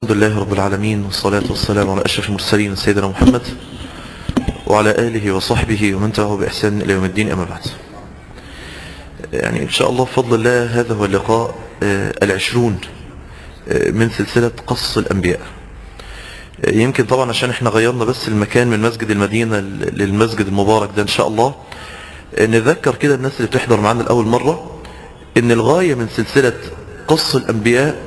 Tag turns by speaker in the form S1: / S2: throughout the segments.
S1: الحمد لله رب العالمين والصلاة والسلام على أشرف المرسلين سيدنا محمد وعلى آله وصحبه ومن تبعه بإحسان إلى يوم الدين أما بعد يعني إن شاء الله بفضل الله هذا هو اللقاء آه، العشرون آه، من سلسلة قص الأنبياء آه، يمكن طبعا عشان احنا غيرنا بس المكان من مسجد المدينة للمسجد المبارك ده إن شاء الله آه، نذكر كده الناس اللي بتحضر معانا لأول مرة إن الغاية من سلسلة قص الأنبياء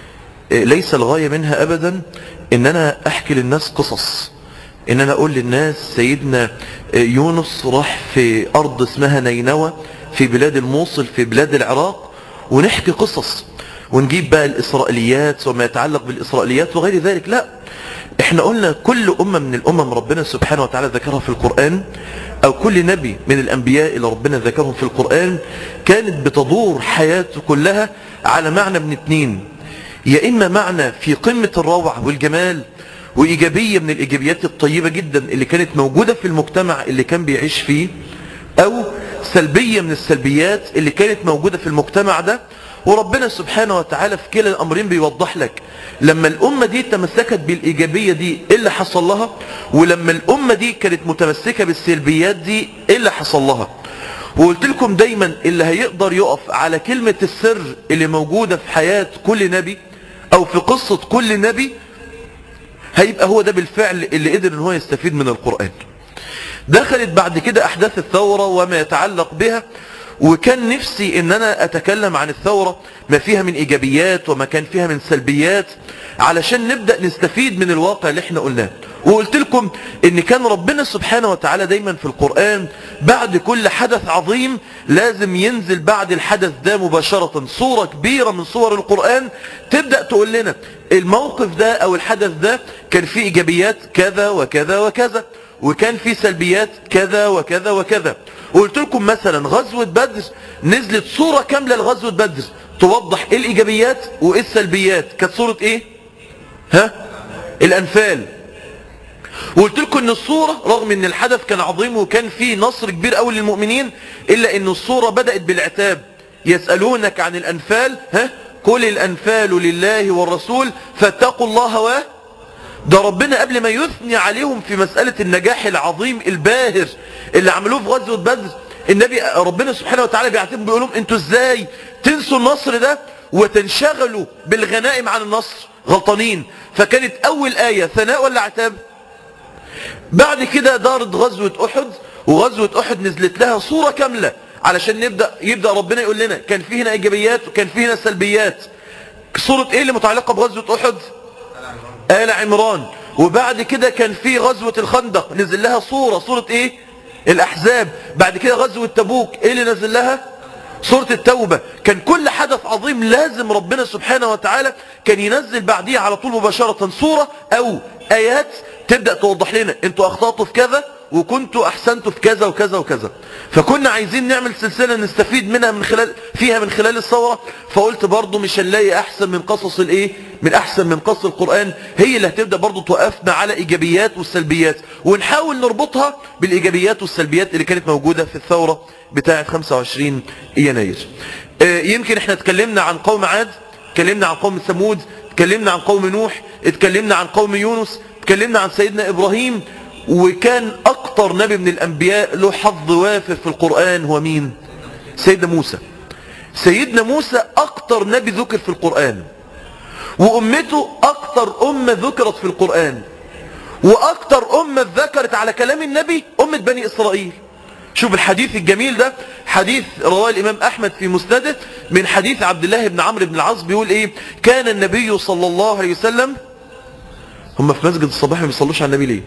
S1: ليس الغاية منها أبدا إن أنا أحكي للناس قصص إن أنا أقول للناس سيدنا يونس راح في أرض اسمها نينوى في بلاد الموصل في بلاد العراق ونحكي قصص ونجيب بقى الإسرائيليات وما يتعلق بالإسرائيليات وغير ذلك لا احنا قلنا كل أمة من الأمم ربنا سبحانه وتعالى ذكرها في القرآن أو كل نبي من الأنبياء اللي ربنا ذكرهم في القرآن كانت بتدور حياته كلها على معنى من اتنين يا إما معنى في قمة الروعة والجمال وإيجابية من الإيجابيات الطيبة جدا اللي كانت موجودة في المجتمع اللي كان بيعيش فيه أو سلبية من السلبيات اللي كانت موجودة في المجتمع ده وربنا سبحانه وتعالى في كلا الأمرين بيوضح لك لما الأمة دي تمسكت بالإيجابية دي إيه اللي حصل لها ولما الأمة دي كانت متمسكة بالسلبيات دي إيه اللي حصل لها وقلت لكم دايما اللي هيقدر يقف على كلمة السر اللي موجودة في حياة كل نبي او في قصة كل نبي هيبقى هو ده بالفعل اللي قدر ان هو يستفيد من القرآن دخلت بعد كده احداث الثورة وما يتعلق بها وكان نفسي ان انا اتكلم عن الثورة ما فيها من ايجابيات وما كان فيها من سلبيات علشان نبدأ نستفيد من الواقع اللي احنا قلناه وقلت لكم ان كان ربنا سبحانه وتعالى دايما في القرآن بعد كل حدث عظيم لازم ينزل بعد الحدث ده مباشرة صورة كبيرة من صور القرآن تبدأ تقول لنا الموقف ده او الحدث ده كان فيه ايجابيات كذا وكذا وكذا وكان فيه سلبيات كذا وكذا وكذا وقلت لكم مثلا غزوة بدر نزلت صورة كاملة لغزوة بدر توضح ايه الايجابيات وايه السلبيات كانت صورة ايه ها الانفال وقلت لكم ان الصورة رغم ان الحدث كان عظيم وكان فيه نصر كبير قوي للمؤمنين الا ان الصورة بدأت بالعتاب يسألونك عن الانفال ها قل الانفال لله والرسول فاتقوا الله و ده ربنا قبل ما يثني عليهم في مسألة النجاح العظيم الباهر اللي عملوه في غزوة بدر النبي ربنا سبحانه وتعالى بيعتبر بيقول لهم انتوا ازاي تنسوا النصر ده وتنشغلوا بالغنائم عن النصر غلطانين فكانت اول آية ثناء ولا عتاب بعد كده دارت غزوة احد وغزوة احد نزلت لها صورة كاملة علشان نبدأ يبدأ ربنا يقول لنا كان في هنا ايجابيات وكان في هنا سلبيات صورة ايه اللي متعلقة بغزوة احد آل عمران وبعد كده كان في غزوة الخندق نزل لها صورة صورة ايه الاحزاب بعد كده غزوة تبوك ايه اللي نزل لها صورة التوبة كان كل حدث عظيم لازم ربنا سبحانه وتعالى كان ينزل بعديه على طول مباشرة صورة او ايات تبدأ توضح لنا انتوا اخطأتوا في كذا وكنتوا احسنتوا في كذا وكذا وكذا فكنا عايزين نعمل سلسلة نستفيد منها من خلال فيها من خلال الثورة فقلت برضو مش هنلاقي احسن من قصص الايه من احسن من قصص القرآن هي اللي هتبدأ برضو توقفنا على ايجابيات والسلبيات ونحاول نربطها بالايجابيات والسلبيات اللي كانت موجودة في الثورة بتاعة 25 يناير آه، يمكن احنا اتكلمنا عن قوم عاد اتكلمنا عن قوم ثمود اتكلمنا عن قوم نوح اتكلمنا عن قوم يونس اتكلمنا عن سيدنا ابراهيم وكان اكتر نبي من الانبياء له حظ وافر في القرآن هو مين سيدنا موسى سيدنا موسى اكتر نبي ذكر في القرآن وامته اكتر امة ذكرت في القرآن واكتر امة ذكرت على كلام النبي امة بني اسرائيل شوف الحديث الجميل ده حديث رواه الامام احمد في مسنده من حديث عبد الله بن عمرو بن العاص بيقول ايه كان النبي صلى الله عليه وسلم هم في مسجد الصباح ما بيصلوش على النبي ليه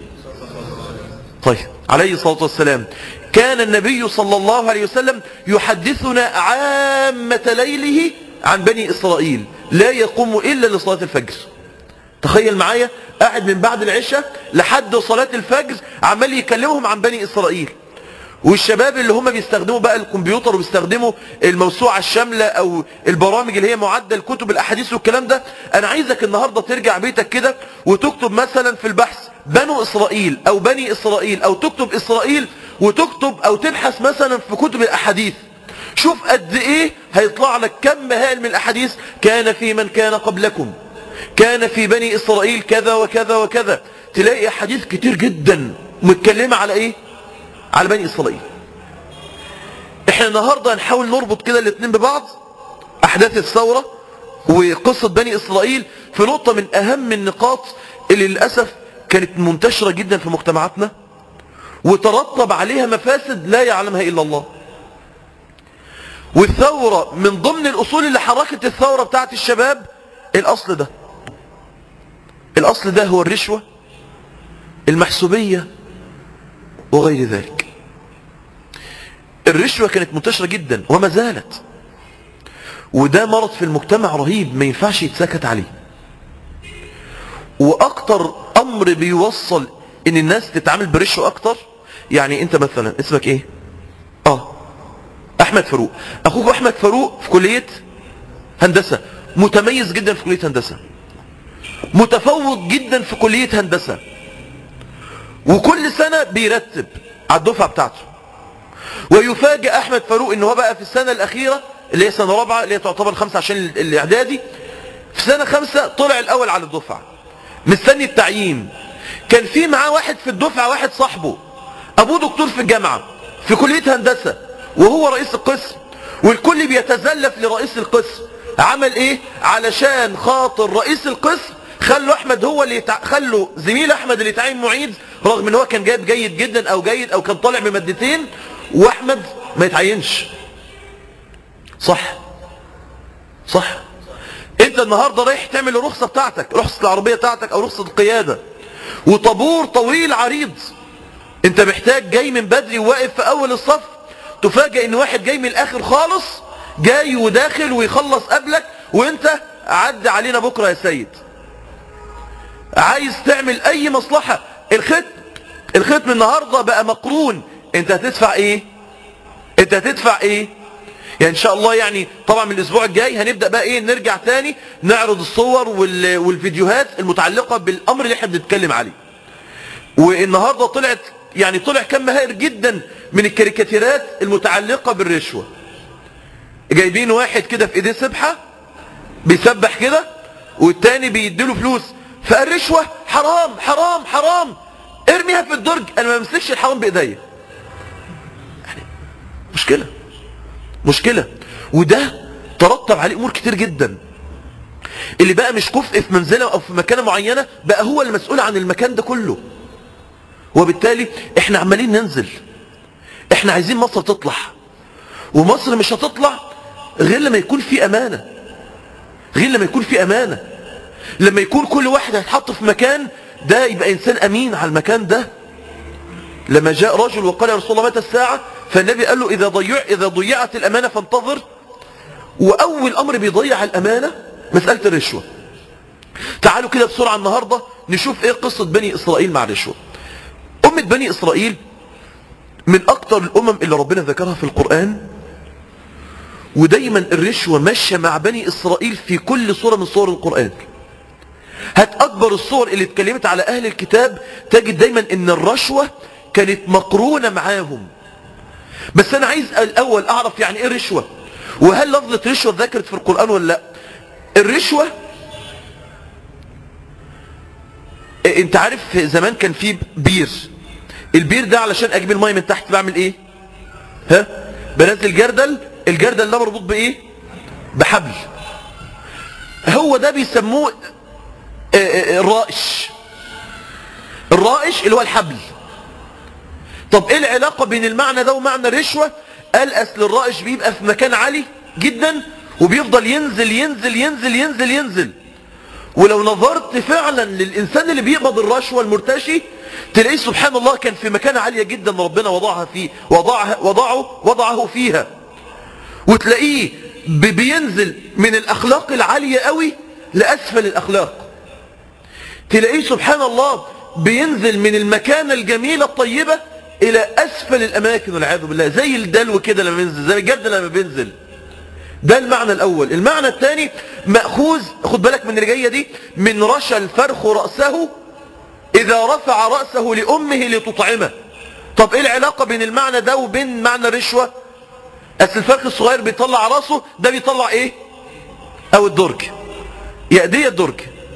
S1: طيب عليه الصلاة والسلام كان النبي صلى الله عليه وسلم يحدثنا عامة ليله عن بني إسرائيل لا يقوم إلا لصلاة الفجر تخيل معايا قاعد من بعد العشاء لحد صلاة الفجر عمال يكلمهم عن بني إسرائيل والشباب اللي هم بيستخدموا بقى الكمبيوتر وبيستخدموا الموسوعة الشاملة او البرامج اللي هي معدل كتب الاحاديث والكلام ده انا عايزك النهاردة ترجع بيتك كده وتكتب مثلا في البحث بنو اسرائيل او بني اسرائيل او تكتب اسرائيل وتكتب او تبحث مثلا في كتب الاحاديث شوف قد ايه هيطلع لك كم هائل من الاحاديث كان في من كان قبلكم كان في بني إسرائيل كذا وكذا وكذا تلاقي حديث كتير جدا متكلمة على ايه على بني إسرائيل احنا النهاردة نحاول نربط كده الاثنين ببعض احداث الثورة وقصة بني إسرائيل في نقطة من أهم النقاط اللي للأسف كانت منتشرة جدا في مجتمعاتنا وترتب عليها مفاسد لا يعلمها إلا الله والثورة من ضمن الأصول اللي حركت الثورة بتاعت الشباب الأصل ده الأصل ده هو الرشوة المحسوبية وغير ذلك الرشوة كانت منتشرة جدا وما زالت وده مرض في المجتمع رهيب ما ينفعش يتسكت عليه واكتر امر بيوصل ان الناس تتعامل برشوة اكتر يعني انت مثلا اسمك ايه اه احمد فاروق اخوك احمد فاروق في كلية هندسة متميز جدا في كلية هندسة متفوق جدا في كلية هندسة وكل سنة بيرتب على الدفعة بتاعته ويفاجئ احمد فاروق ان هو بقى في السنة الاخيرة اللي هي سنة رابعة اللي هي تعتبر خمسة عشان الاعدادي في سنة خمسة طلع الاول على الدفعة مستني التعيين كان في معاه واحد في الدفعة واحد صاحبه ابوه دكتور في الجامعة في كلية هندسة وهو رئيس القسم والكل بيتزلف لرئيس القسم عمل ايه علشان خاطر رئيس القسم خلوا احمد هو اللي يتع... خلوا زميل احمد اللي يتعين معيد رغم ان هو كان جايب جيد جدا او جيد او كان طالع بمادتين واحمد ما يتعينش صح صح انت النهاردة رايح تعمل الرخصة بتاعتك رخصة العربية بتاعتك او رخصة القيادة وطابور طويل عريض انت محتاج جاي من بدري وواقف في اول الصف تفاجئ ان واحد جاي من الاخر خالص جاي وداخل ويخلص قبلك وانت عد علينا بكرة يا سيد عايز تعمل اي مصلحة الختم الختم النهاردة بقى مقرون انت هتدفع ايه انت هتدفع ايه يعني ان شاء الله يعني طبعا من الاسبوع الجاي هنبدأ بقى ايه نرجع تاني نعرض الصور وال- والفيديوهات المتعلقة بالامر اللي احنا بنتكلم عليه والنهاردة طلعت يعني طلع كم هائل جدا من الكاريكاتيرات المتعلقة بالرشوة جايبين واحد كده في ايديه سبحة بيسبح كده والتاني بيديله فلوس فالرشوة حرام حرام حرام ارميها في الدرج انا ما بمسكش الحرام بايديا يعني مشكلة مشكلة وده ترتب عليه امور كتير جدا اللي بقى مش كفء في منزله او في مكانه معينة بقى هو المسؤول عن المكان ده كله وبالتالي احنا عمالين ننزل احنا عايزين مصر تطلع ومصر مش هتطلع غير لما يكون في امانة غير لما يكون في امانة لما يكون كل واحد هيتحط في مكان ده يبقى انسان امين على المكان ده لما جاء رجل وقال يا رسول الله متى الساعة فالنبي قال له اذا ضيع اذا ضيعت الامانة فانتظر واول امر بيضيع الامانة مسألة الرشوة تعالوا كده بسرعة النهاردة نشوف ايه قصة بني اسرائيل مع الرشوة أمة بني إسرائيل من أكتر الأمم اللي ربنا ذكرها في القرآن ودايما الرشوة ماشية مع بني إسرائيل في كل صورة من صور القرآن هات أكبر الصور اللي اتكلمت على أهل الكتاب تجد دايما إن الرشوة كانت مقرونة معاهم بس أنا عايز الأول أعرف يعني إيه رشوة وهل لفظة رشوة ذكرت في القرآن ولا لا الرشوة انت عارف زمان كان في بير البير ده علشان اجيب الميه من تحت بعمل ايه ها بنزل جردل الجردل ده مربوط بايه بحبل هو ده بيسموه آه، آه، الرائش الرائش اللي هو الحبل طب ايه العلاقة بين المعنى ده ومعنى الرشوة قال اصل الرائش بيبقى في مكان عالي جدا وبيفضل ينزل ينزل ينزل ينزل ينزل ولو نظرت فعلا للإنسان اللي بيقبض الرشوة المرتشي تلاقيه سبحان الله كان في مكانة عالية جدا ربنا وضعها فيه وضعها وضعه وضعه فيها وتلاقيه بي- بينزل من الأخلاق العالية قوي لأسفل الأخلاق تلاقيه سبحان الله بينزل من المكانة الجميلة الطيبة إلى أسفل الأماكن والعياذ بالله زي الدلو كده لما بينزل زي الجد لما بينزل ده المعنى الأول المعنى الثاني مأخوذ خد بالك من اللي جاية دي من رشى الفرخ رأسه إذا رفع رأسه لأمه لتطعمه طب إيه العلاقة بين المعنى ده وبين معنى الرشوة أصل الفرخ الصغير بيطلع رأسه ده بيطلع إيه أو الدرج يا دي الدرج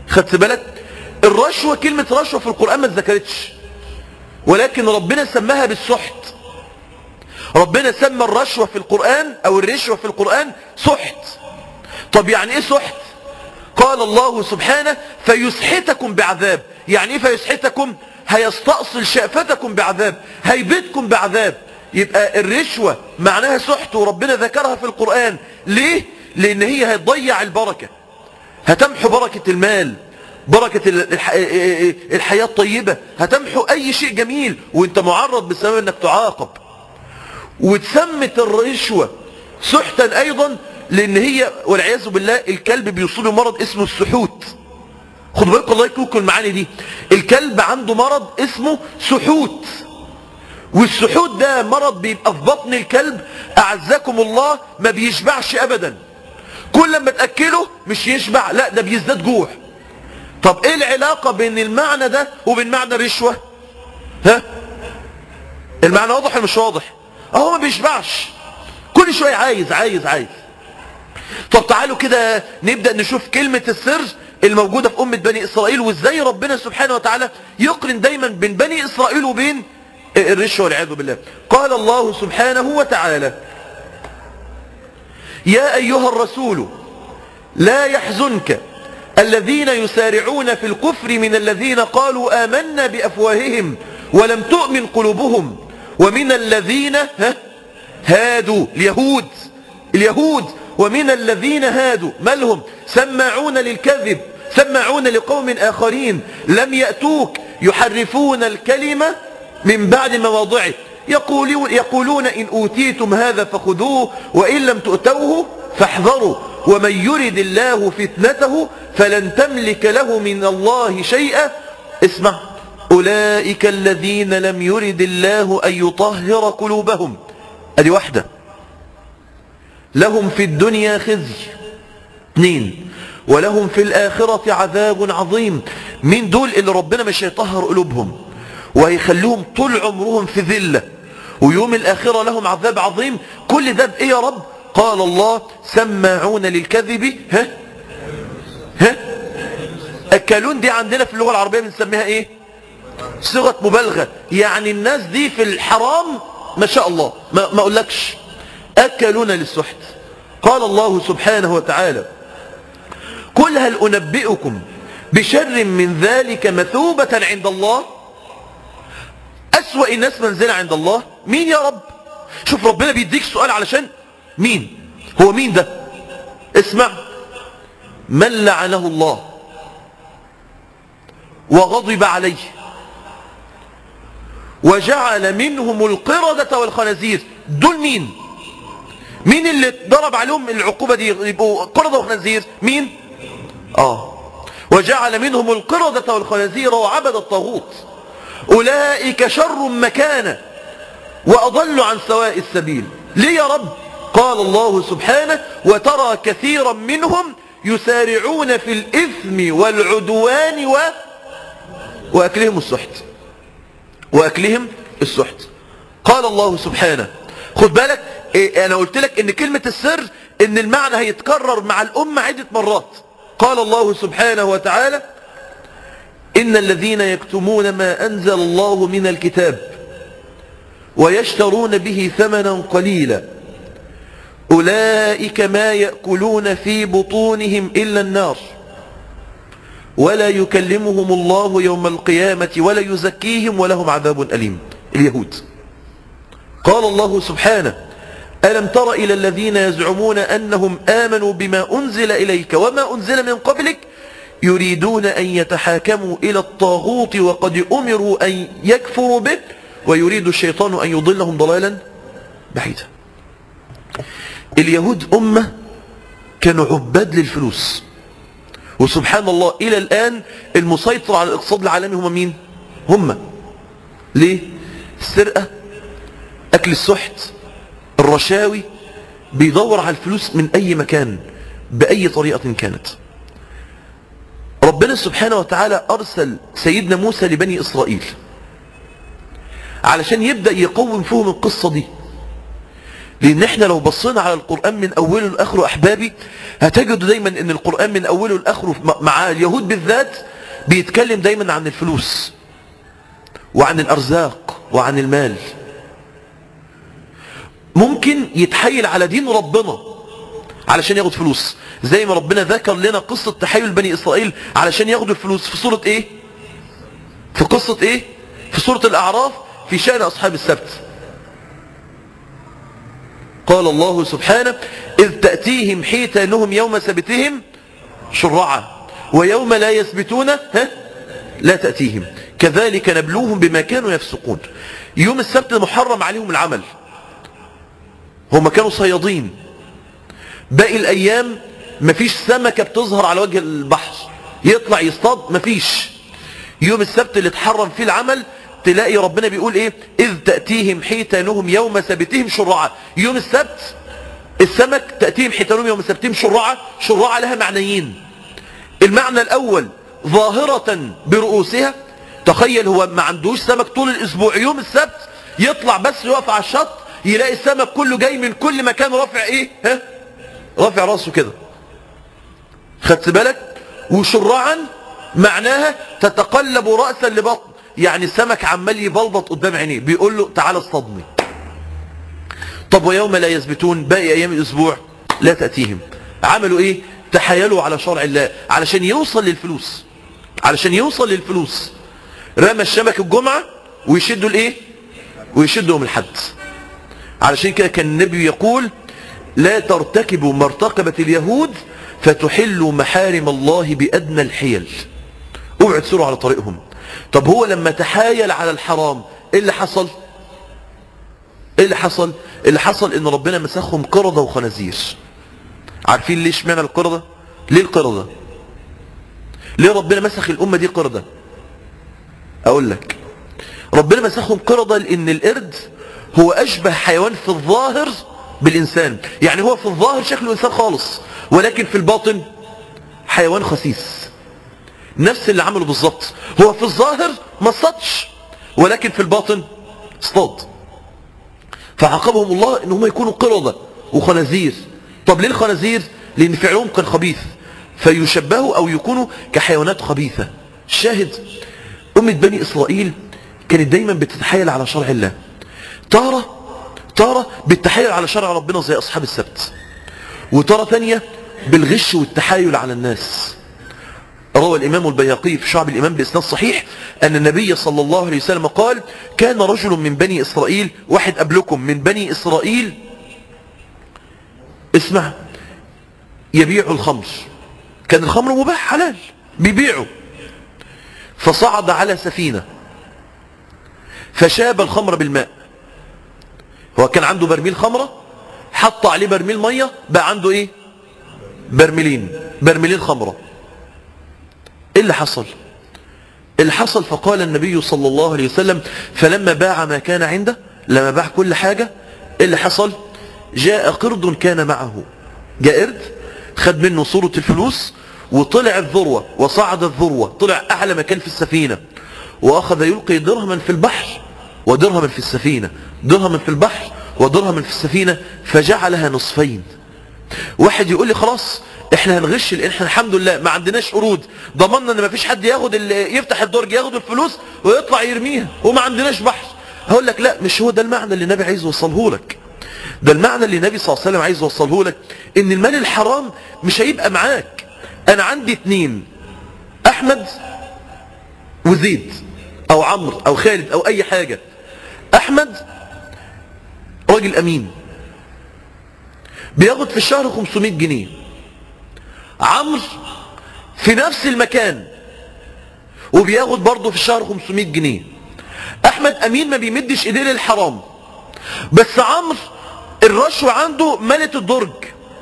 S1: خدت بالك الرشوة كلمة رشوة في القرآن ما اتذكرتش ولكن ربنا سماها بالسحت ربنا سمى الرشوة في القرآن أو الرشوة في القرآن سحت طب يعني إيه سحت قال الله سبحانه فيسحتكم بعذاب يعني إيه فيسحتكم هيستأصل شأفتكم بعذاب هيبتكم بعذاب يبقى الرشوة معناها سحت وربنا ذكرها في القرآن ليه؟ لأن هي هتضيع البركة هتمحو بركة المال بركة الحياة الطيبة هتمحو أي شيء جميل وانت معرض بسبب انك تعاقب وتسمت الرشوة سحتا أيضا لأن هي والعياذ بالله الكلب بيوصله مرض اسمه السحوت خدوا بالكم الله يكون المعاني دي الكلب عنده مرض اسمه سحوت والسحوت ده مرض بيبقى في بطن الكلب أعزكم الله ما بيشبعش أبدا كل لما تأكله مش يشبع لا ده بيزداد جوع طب ايه العلاقة بين المعنى ده وبين معنى الرشوة ها المعنى واضح ولا مش واضح اهو ما بيشبعش كل شوية عايز عايز عايز طب تعالوا كده نبدأ نشوف كلمة السر الموجودة في أمة بني إسرائيل وإزاي ربنا سبحانه وتعالى يقرن دايما بين بني إسرائيل وبين الرشوة والعياذ بالله قال الله سبحانه وتعالى يا أيها الرسول لا يحزنك الذين يسارعون في الكفر من الذين قالوا آمنا بأفواههم ولم تؤمن قلوبهم ومن الذين هادوا اليهود اليهود ومن الذين هادوا مالهم سماعون للكذب سماعون لقوم آخرين لم يأتوك يحرفون الكلمة من بعد مواضعه يقولون, يقولون إن أوتيتم هذا فخذوه وإن لم تؤتوه فاحذروا ومن يرد الله فتنته فلن تملك له من الله شيئا اسمع أولئك الذين لم يرد الله أن يطهر قلوبهم ادي واحدة لهم في الدنيا خزي اثنين ولهم في الآخرة عذاب عظيم من دول اللي ربنا مش هيطهر قلوبهم وهيخليهم طول عمرهم في ذلة ويوم الآخرة لهم عذاب عظيم كل ده بإيه يا رب قال الله سماعون للكذب ها ها الكالون دي عندنا في اللغة العربية بنسميها ايه صيغة مبالغة يعني الناس دي في الحرام ما شاء الله ما, ما اقولكش اكلون للسحت قال الله سبحانه وتعالى قل هل انبئكم بشر من ذلك مثوبة عند الله أسوأ الناس منزلة عند الله مين يا رب شوف ربنا بيديك سؤال علشان مين هو مين ده اسمع من لعنه الله وغضب عليه وجعل منهم القردة والخنازير دول مين مين اللي ضرب عليهم العقوبة دي يبقوا قردة وخنازير مين اه وجعل منهم القردة والخنازير وعبد الطاغوت أولئك شر مكانا وأضل عن سواء السبيل ليه يا رب قال الله سبحانه وترى كثيرا منهم يسارعون في الإثم والعدوان و... وأكلهم السحت وأكلهم السحت قال الله سبحانه خد بالك إيه أنا قلت لك إن كلمة السر إن المعنى هيتكرر مع الأمة عدة مرات قال الله سبحانه وتعالى إن الذين يكتمون ما أنزل الله من الكتاب ويشترون به ثمنا قليلا أولئك ما يأكلون في بطونهم إلا النار ولا يكلمهم الله يوم القيامة ولا يزكيهم ولهم عذاب أليم اليهود قال الله سبحانه ألم تر إلى الذين يزعمون أنهم آمنوا بما أنزل إليك وما أنزل من قبلك يريدون أن يتحاكموا إلى الطاغوت وقد أمروا أن يكفروا به ويريد الشيطان أن يضلهم ضلالا بعيدا اليهود أمة كانوا عباد للفلوس وسبحان الله إلى الآن المسيطر على الاقتصاد العالمي هم مين هم ليه السرقة أكل السحت الرشاوي بيدور على الفلوس من أي مكان بأي طريقة كانت ربنا سبحانه وتعالى أرسل سيدنا موسى لبني إسرائيل علشان يبدأ يقوم فيهم القصة دي لأن احنا لو بصينا على القرآن من أوله لآخره أحبابي هتجدوا دايما ان القرآن من اوله لاخره مع اليهود بالذات بيتكلم دايما عن الفلوس وعن الارزاق وعن المال ممكن يتحايل على دين ربنا علشان ياخد فلوس زي ما ربنا ذكر لنا قصة تحايل بني إسرائيل علشان ياخدوا الفلوس في سورة إيه في قصة إيه في سورة الأعراف في شأن أصحاب السبت قال الله سبحانه إذ تأتيهم حيتانهم يوم سبتهم شرعا ويوم لا يثبتون ها لا تأتيهم كذلك نبلوهم بما كانوا يفسقون يوم السبت محرم عليهم العمل هم كانوا صيادين باقي الأيام مفيش سمكة بتظهر على وجه البحر يطلع يصطاد مفيش يوم السبت اللي اتحرم فيه العمل تلاقي ربنا بيقول ايه اذ تأتيهم حيتانهم يوم سبتهم شرعا يوم السبت السمك تأتيهم حيتانهم يوم سبتهم شرعا شرعا لها معنيين المعنى الاول ظاهرة برؤوسها تخيل هو ما عندوش سمك طول الاسبوع يوم السبت يطلع بس يقف على الشط يلاقي السمك كله جاي من كل مكان رافع ايه ها رافع راسه كده خدت بالك وشرعا معناها تتقلب رأسا لبطن يعني السمك عمال يبلبط قدام عينيه بيقول له تعالى اصطادني طب ويوم لا يثبتون باقي ايام الاسبوع لا تأتيهم عملوا ايه تحايلوا على شرع الله علشان يوصل للفلوس علشان يوصل للفلوس رمى الشبك الجمعة ويشدوا الايه ويشدوا يوم الحد علشان كده كان النبي يقول لا ترتكبوا مرتقبة اليهود فتحلوا محارم الله بأدنى الحيل اوعوا تسيروا على طريقهم طب هو لما تحايل على الحرام ايه اللي حصل ايه اللي حصل اللي حصل ان ربنا مسخهم قردة وخنازير عارفين ليش معنى القردة ليه القردة ليه ربنا مسخ الامة دي قردة اقول لك ربنا مسخهم قردة لان القرد هو اشبه حيوان في الظاهر بالانسان يعني هو في الظاهر شكله انسان خالص ولكن في الباطن حيوان خسيس نفس اللي عمله بالظبط هو في الظاهر ما اصطادش ولكن في الباطن اصطاد فعاقبهم الله ان هم يكونوا قردة وخنازير طب ليه الخنازير لان فعلهم كان خبيث فيشبهوا او يكونوا كحيوانات خبيثة الشاهد أمة بني إسرائيل كانت دايما بتتحايل على شرع الله تارة تارة بالتحايل على شرع ربنا زي أصحاب السبت وتارة ثانية بالغش والتحايل على الناس روى الإمام البياقي في شعب الإمام بإسناد صحيح أن النبي صلى الله عليه وسلم قال كان رجل من بني إسرائيل واحد قبلكم من بني إسرائيل اسمع يبيع الخمر كان الخمر مباح حلال بيبيعه فصعد على سفينة فشاب الخمر بالماء هو كان عنده برميل خمرة حط عليه برميل مية بقى عنده ايه برميلين برميلين خمرة ايه اللي حصل اللي حصل فقال النبي صلى الله عليه وسلم فلما باع ما كان عنده لما باع كل حاجة ايه اللي حصل جاء قرد كان معه جاء قرد خد منه صورة الفلوس وطلع الذروة وصعد الذروة طلع أعلى مكان في السفينة وأخذ يلقي درهما في البحر ودرهما في السفينة درهما في البحر ودرهما في السفينة فجعلها نصفين واحد يقول لي خلاص احنا هنغش لان احنا الحمد لله ما عندناش قرود ضمننا ان ما فيش حد ياخد اللي يفتح الدرج ياخد الفلوس ويطلع يرميها وما عندناش بحر هقول لك لا مش هو ده المعنى اللي النبي عايز يوصله لك ده المعنى اللي النبي صلى الله عليه وسلم عايز يوصله لك ان المال الحرام مش هيبقى معاك انا عندي اتنين احمد وزيد او عمرو او خالد او اي حاجة احمد راجل امين بياخد في الشهر 500 جنيه عمرو في نفس المكان وبياخد برضه في الشهر 500 جنيه احمد امين ما بيمدش ايديه للحرام بس عمرو الرشوة عنده ملت الدرج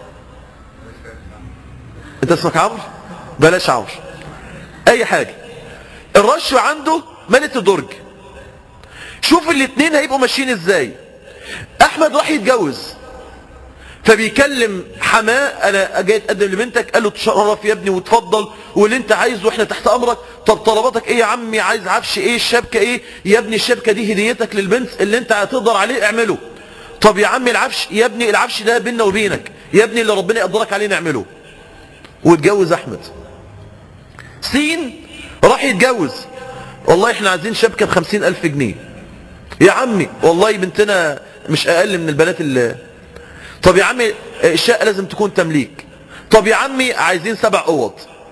S1: انت اسمك عمرو بلاش عمرو اي حاجة الرشوة عنده ملت الدرج شوف الاتنين هيبقوا ماشيين ازاي احمد راح يتجوز فبيكلم حماه انا جاي اتقدم لبنتك قال له تشرف يا ابني وتفضل واللي انت عايزه واحنا تحت امرك طب طلباتك ايه يا عمي عايز عفش ايه الشبكه ايه يا ابني الشبكه دي هديتك للبنت اللي انت هتقدر عليه اعمله طب يا عمي العفش يا ابني العفش ده بيننا وبينك يا ابني اللي ربنا يقدرك عليه نعمله واتجوز احمد سين راح يتجوز والله احنا عايزين شبكة بخمسين الف جنيه يا عمي والله بنتنا مش اقل من البنات اللي طب يا عمي الشقة لازم تكون تمليك طب يا عمي عايزين سبع اوض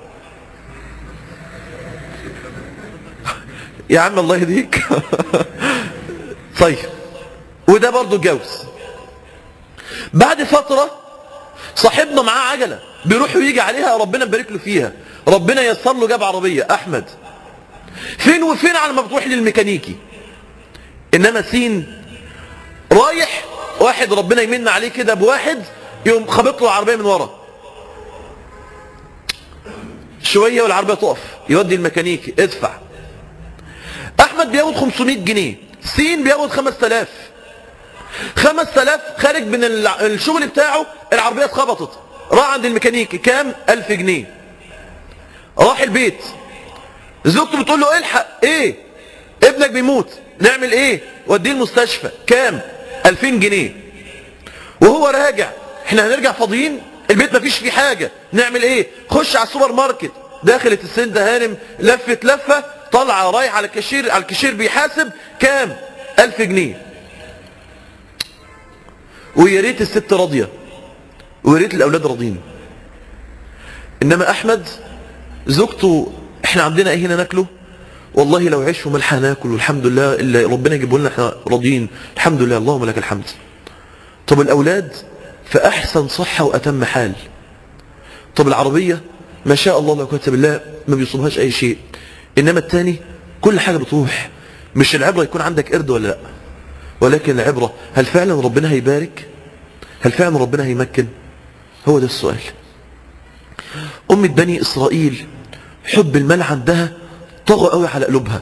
S1: يا عم الله يهديك طيب وده برضه اتجوز بعد فترة صاحبنا معاه عجلة بيروح ويجي عليها ربنا يبارك له فيها ربنا يسر له جاب عربية احمد فين وفين على ما بتروح للميكانيكي انما سين رايح واحد ربنا يمن عليه كده بواحد يقوم خبط له العربيه من ورا شويه والعربيه تقف يودي الميكانيكي ادفع احمد بياخد 500 جنيه سين بياخد 5000 5000 خارج من الع- الشغل بتاعه العربيه اتخبطت راح عند الميكانيكي كام 1000 جنيه راح البيت زوجته بتقول له الحق ايه ابنك بيموت نعمل ايه وديه المستشفى كام 2000 جنيه وهو راجع احنا هنرجع فاضيين البيت مفيش فيه حاجة نعمل ايه خش على السوبر ماركت دخلت السند هانم لفت لفة طالعة رايح على الكاشير على الكاشير بيحاسب كام 1000 جنيه ويا ريت الست راضية ويا ريت الاولاد راضيين انما احمد زوجته احنا عندنا ايه هنا ناكله والله لو عيش وملح هناكل والحمد لله اللي ربنا يجيبه لنا احنا راضيين الحمد لله اللهم لك الحمد طب الاولاد في احسن صحه واتم حال طب العربيه ما شاء الله لا قوه إلا بالله ما بيصيبهاش اي شيء انما الثاني كل حاجه بتروح مش العبره يكون عندك قرد ولا لا ولكن العبره هل فعلا ربنا هيبارك هل فعلا ربنا هيمكن هو ده السؤال أمة بني إسرائيل حب المال عندها طغى قوي على قلوبها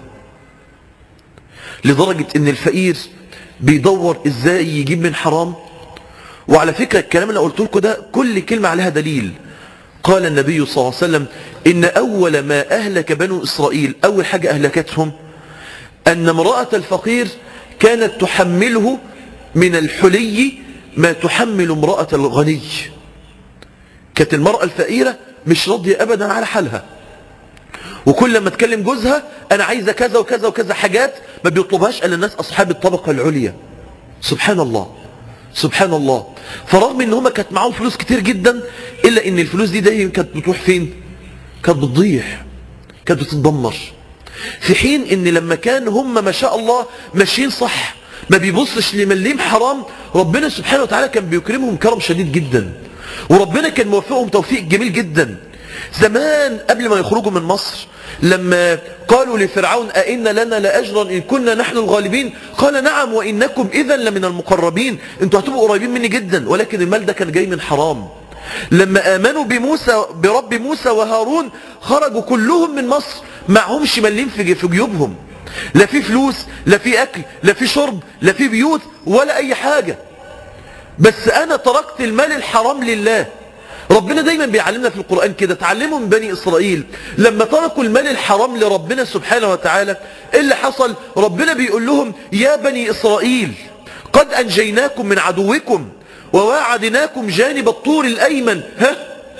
S1: لدرجة ان الفقير بيدور ازاي يجيب من حرام وعلى فكرة الكلام اللي قلت لكم ده كل كلمة عليها دليل قال النبي صلى الله عليه وسلم ان اول ما اهلك بنو اسرائيل اول حاجة اهلكتهم ان امرأة الفقير كانت تحمله من الحلي ما تحمل امرأة الغني كانت المرأة الفقيرة مش راضية ابدا على حالها وكل لما تكلم جوزها انا عايزة كذا وكذا وكذا حاجات ما بيطلبهاش الا الناس اصحاب الطبقة العليا سبحان الله سبحان الله فرغم ان هما كانت معاهم فلوس كتير جدا الا ان الفلوس دي دايما كانت بتروح فين كانت بتضيع كانت بتتدمر في حين ان لما كان هم ما شاء الله ماشيين صح ما بيبصش لمليم حرام ربنا سبحانه وتعالى كان بيكرمهم كرم شديد جدا وربنا كان موفقهم توفيق جميل جدا زمان قبل ما يخرجوا من مصر لما قالوا لفرعون أئن لنا لأجرا إن كنا نحن الغالبين قال نعم وإنكم إذا لمن المقربين انتوا هتبقوا قريبين مني جدا ولكن المال ده كان جاي من حرام لما آمنوا بموسى برب موسى وهارون خرجوا كلهم من مصر معهمش مليم في في جيوبهم لا في فلوس لا في أكل لا في شرب لا في بيوت ولا أي حاجة بس أنا تركت المال الحرام لله ربنا دايما بيعلمنا في القرآن كده تعلموا من بني إسرائيل لما تركوا المال الحرام لربنا سبحانه وتعالى إيه اللي حصل ربنا بيقول لهم يا بني إسرائيل قد أنجيناكم من عدوكم وواعدناكم جانب الطور الأيمن ها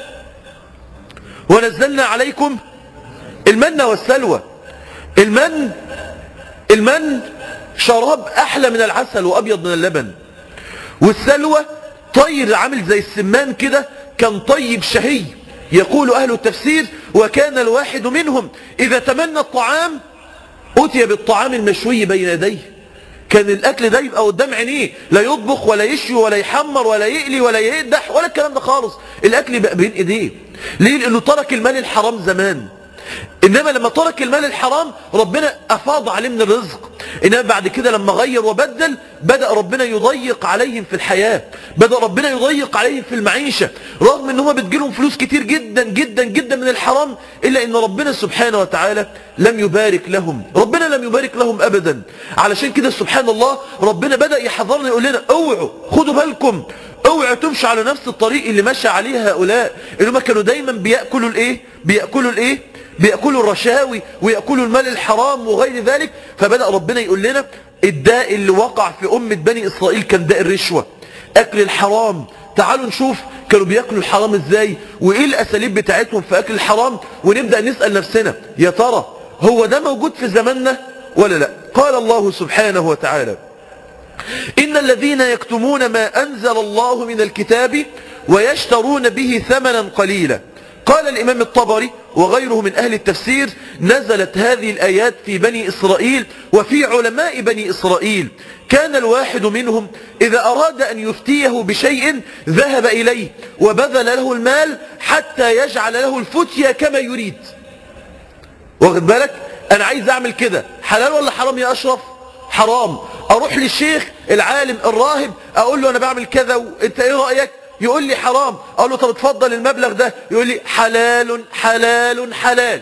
S1: ونزلنا عليكم المن والسلوى المن المن شراب أحلى من العسل وأبيض من اللبن والسلوى طير عامل زي السمان كده كان طيب شهي يقول أهل التفسير وكان الواحد منهم إذا تمنى الطعام أتي بالطعام المشوي بين يديه كان الأكل ده يبقى قدام عينيه لا يطبخ ولا يشوي ولا يحمر ولا يقلي ولا يقدح ولا الكلام ده خالص الأكل بقى بين إيديه ليه لأنه ترك المال الحرام زمان إنما لما ترك المال الحرام ربنا أفاض عليه من الرزق إنما بعد كده لما غير وبدل بدأ ربنا يضيق عليهم في الحياة بدأ ربنا يضيق عليهم في المعيشة رغم إن هم بتجيلهم فلوس كتير جدا جدا جدا من الحرام إلا إن ربنا سبحانه وتعالى لم يبارك لهم ربنا لم يبارك لهم أبدا علشان كده سبحان الله ربنا بدأ يحذرنا يقول لنا اوعوا خدوا بالكم اوعوا تمشوا على نفس الطريق اللي مشى عليه هؤلاء اللي هم كانوا دايما بيأكلوا الايه بيأكلوا الايه بيأكلوا الرشاوي ويأكلوا المال الحرام وغير ذلك فبدأ ربنا يقول لنا الداء اللي وقع في أمة بني إسرائيل كان داء الرشوة اكل الحرام تعالوا نشوف كانوا بياكلوا الحرام ازاي وايه الاساليب بتاعتهم في اكل الحرام ونبدأ نسأل نفسنا يا ترى هو ده موجود في زماننا ولا لا قال الله سبحانه وتعالى إن الذين يكتمون ما أنزل الله من الكتاب ويشترون به ثمنا قليلا قال الإمام الطبري وغيره من أهل التفسير نزلت هذه الآيات في بني إسرائيل وفي علماء بني إسرائيل كان الواحد منهم إذا أراد أن يفتيه بشيء ذهب إليه وبذل له المال حتى يجعل له الفتية كما يريد واخد بالك أنا عايز أعمل كده حلال ولا حرام يا أشرف حرام أروح للشيخ العالم الراهب أقول له أنا بعمل كذا وإنت إيه رأيك يقول لي حرام اقول له طب اتفضل المبلغ ده يقول لي حلال حلال حلال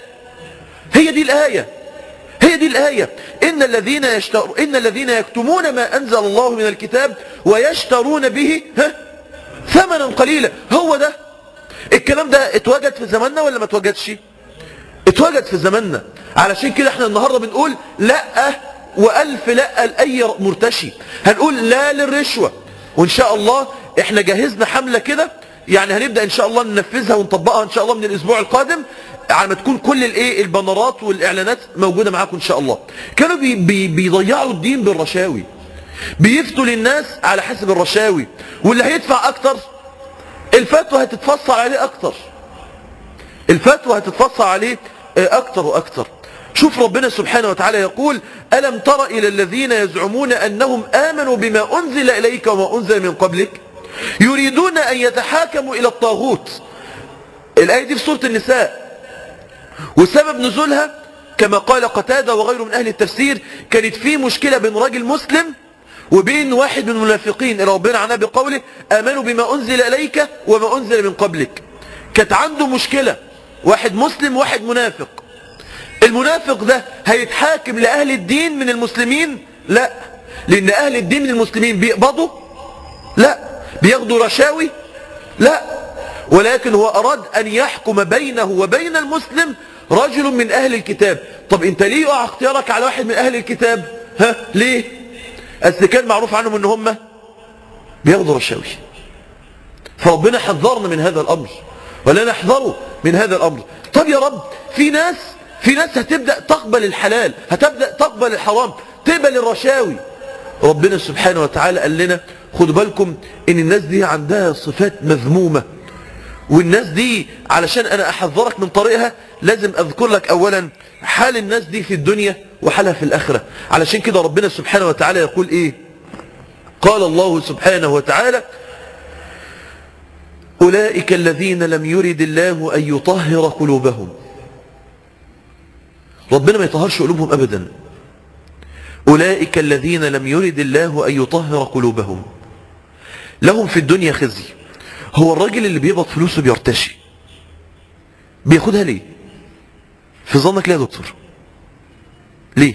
S1: هي دي الآية هي دي الآية إن الذين يشتر إن الذين يكتمون ما أنزل الله من الكتاب ويشترون به ها ثمنا قليلا هو ده الكلام ده اتوجد في زماننا ولا ما اتوجدش اتوجد في زماننا علشان كده احنا النهاردة بنقول لا وألف لا لأي مرتشي هنقول لا للرشوة وإن شاء الله احنا جهزنا حملة كده يعني هنبدأ ان شاء الله ننفذها ونطبقها ان شاء الله من الاسبوع القادم على ما تكون كل الايه البنرات والاعلانات موجودة معاكم ان شاء الله كانوا بي بي بيضيعوا الدين بالرشاوي بيفتوا للناس على حسب الرشاوي واللي هيدفع اكتر الفتوى هتتفصل عليه اكتر الفتوى هتتفصل عليه اكتر واكتر شوف ربنا سبحانه وتعالى يقول ألم تر إلى الذين يزعمون أنهم آمنوا بما أنزل إليك وما أنزل من قبلك يريدون أن يتحاكموا إلى الطاغوت الآية دي في سورة النساء وسبب نزولها كما قال قتادة وغيره من أهل التفسير كانت في مشكلة بين راجل مسلم وبين واحد من المنافقين اللي ربنا عنها بقوله آمنوا بما أنزل إليك وما أنزل من قبلك كانت عنده مشكلة واحد مسلم واحد منافق المنافق ده هيتحاكم لأهل الدين من المسلمين لا لأن أهل الدين من المسلمين بيقبضوا لا بياخدوا رشاوي لا ولكن هو أراد أن يحكم بينه وبين المسلم رجل من أهل الكتاب طب انت ليه يقع اختيارك على واحد من أهل الكتاب ها ليه أصل كان معروف عنهم ان هم بياخدوا رشاوي فربنا حذرنا من هذا الأمر ولا نحذره من هذا الأمر طب يا رب في ناس في ناس هتبدأ تقبل الحلال هتبدأ تقبل الحرام تقبل الرشاوي ربنا سبحانه وتعالى قال لنا خدوا بالكم ان الناس دي عندها صفات مذمومة والناس دي علشان انا احذرك من طريقها لازم اذكر لك اولا حال الناس دي في الدنيا وحالها في الاخرة علشان كده ربنا سبحانه وتعالى يقول ايه قال الله سبحانه وتعالى أولئك الذين لم يرد الله أن يطهر قلوبهم ربنا ما يطهرش قلوبهم أبدا أولئك الذين لم يرد الله أن يطهر قلوبهم لهم في الدنيا خزي هو الراجل اللي بيقبض فلوسه بيرتشي بياخدها ليه في ظنك ليه يا دكتور ليه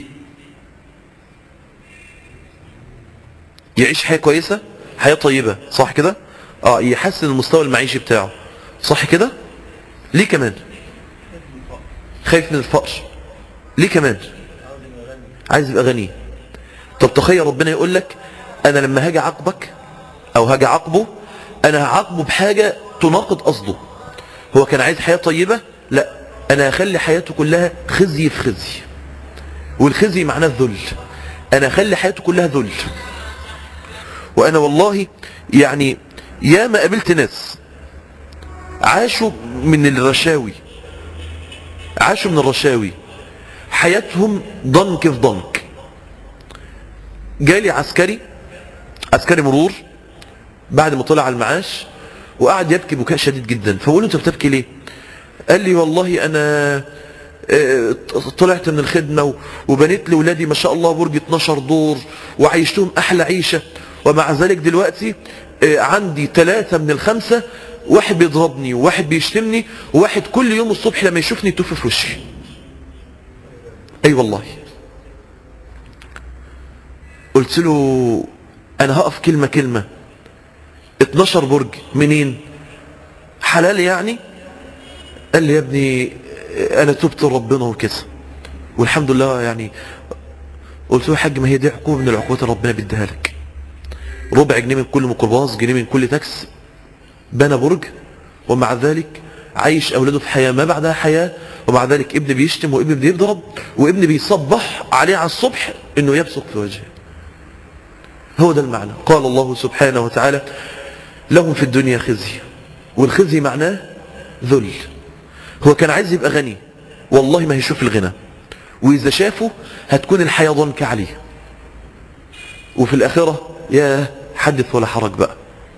S1: يعيش حياة كويسة حياة طيبة صح كده اه يحسن المستوى المعيشي بتاعه صح كده ليه كمان خايف من الفقر ليه كمان عايز يبقى غني طب تخيل ربنا يقول لك انا لما هاجي عاقبك او هاجي عاقبه انا هعاقبه بحاجة تناقض قصده هو كان عايز حياة طيبة لا انا هخلي حياته كلها خزي في خزي والخزي معناه الذل انا هخلي حياته كلها ذل وانا والله يعني يا ما قابلت ناس عاشوا من الرشاوي عاشوا من الرشاوي حياتهم ضنك في ضنك جالي عسكري عسكري مرور بعد ما طلع على المعاش وقعد يبكي بكاء شديد جدا فقول له انت بتبكي ليه قال لي والله انا طلعت من الخدمة وبنيت لولادي ما شاء الله برج 12 دور وعيشتهم احلى عيشة ومع ذلك دلوقتي عندي ثلاثة من الخمسة واحد بيضربني وواحد بيشتمني وواحد كل يوم الصبح لما يشوفني يتوفي في وشي اي أيوة والله قلت له انا هقف كلمة كلمة 12 برج منين حلال يعني قال لي يا ابني انا تبت لربنا وكده والحمد لله يعني قلت له يا حاج ما هي دي عقوبة من العقوبات اللي ربنا بيديها لك ربع جنيه من كل ميكروباص جنيه من كل تاكس بنى برج ومع ذلك عايش اولاده في حياه ما بعدها حياه ومع ذلك ابن بيشتم وابن بيضرب وابن بيصبح عليه على الصبح انه يبصق في وجهه هو ده المعنى قال الله سبحانه وتعالى لهم في الدنيا خزي والخزي معناه ذل هو كان عايز يبقى غني والله ما هيشوف الغنى وإذا شافه هتكون الحياة ضنك عليه وفي الآخرة يا حدث ولا حرج بقى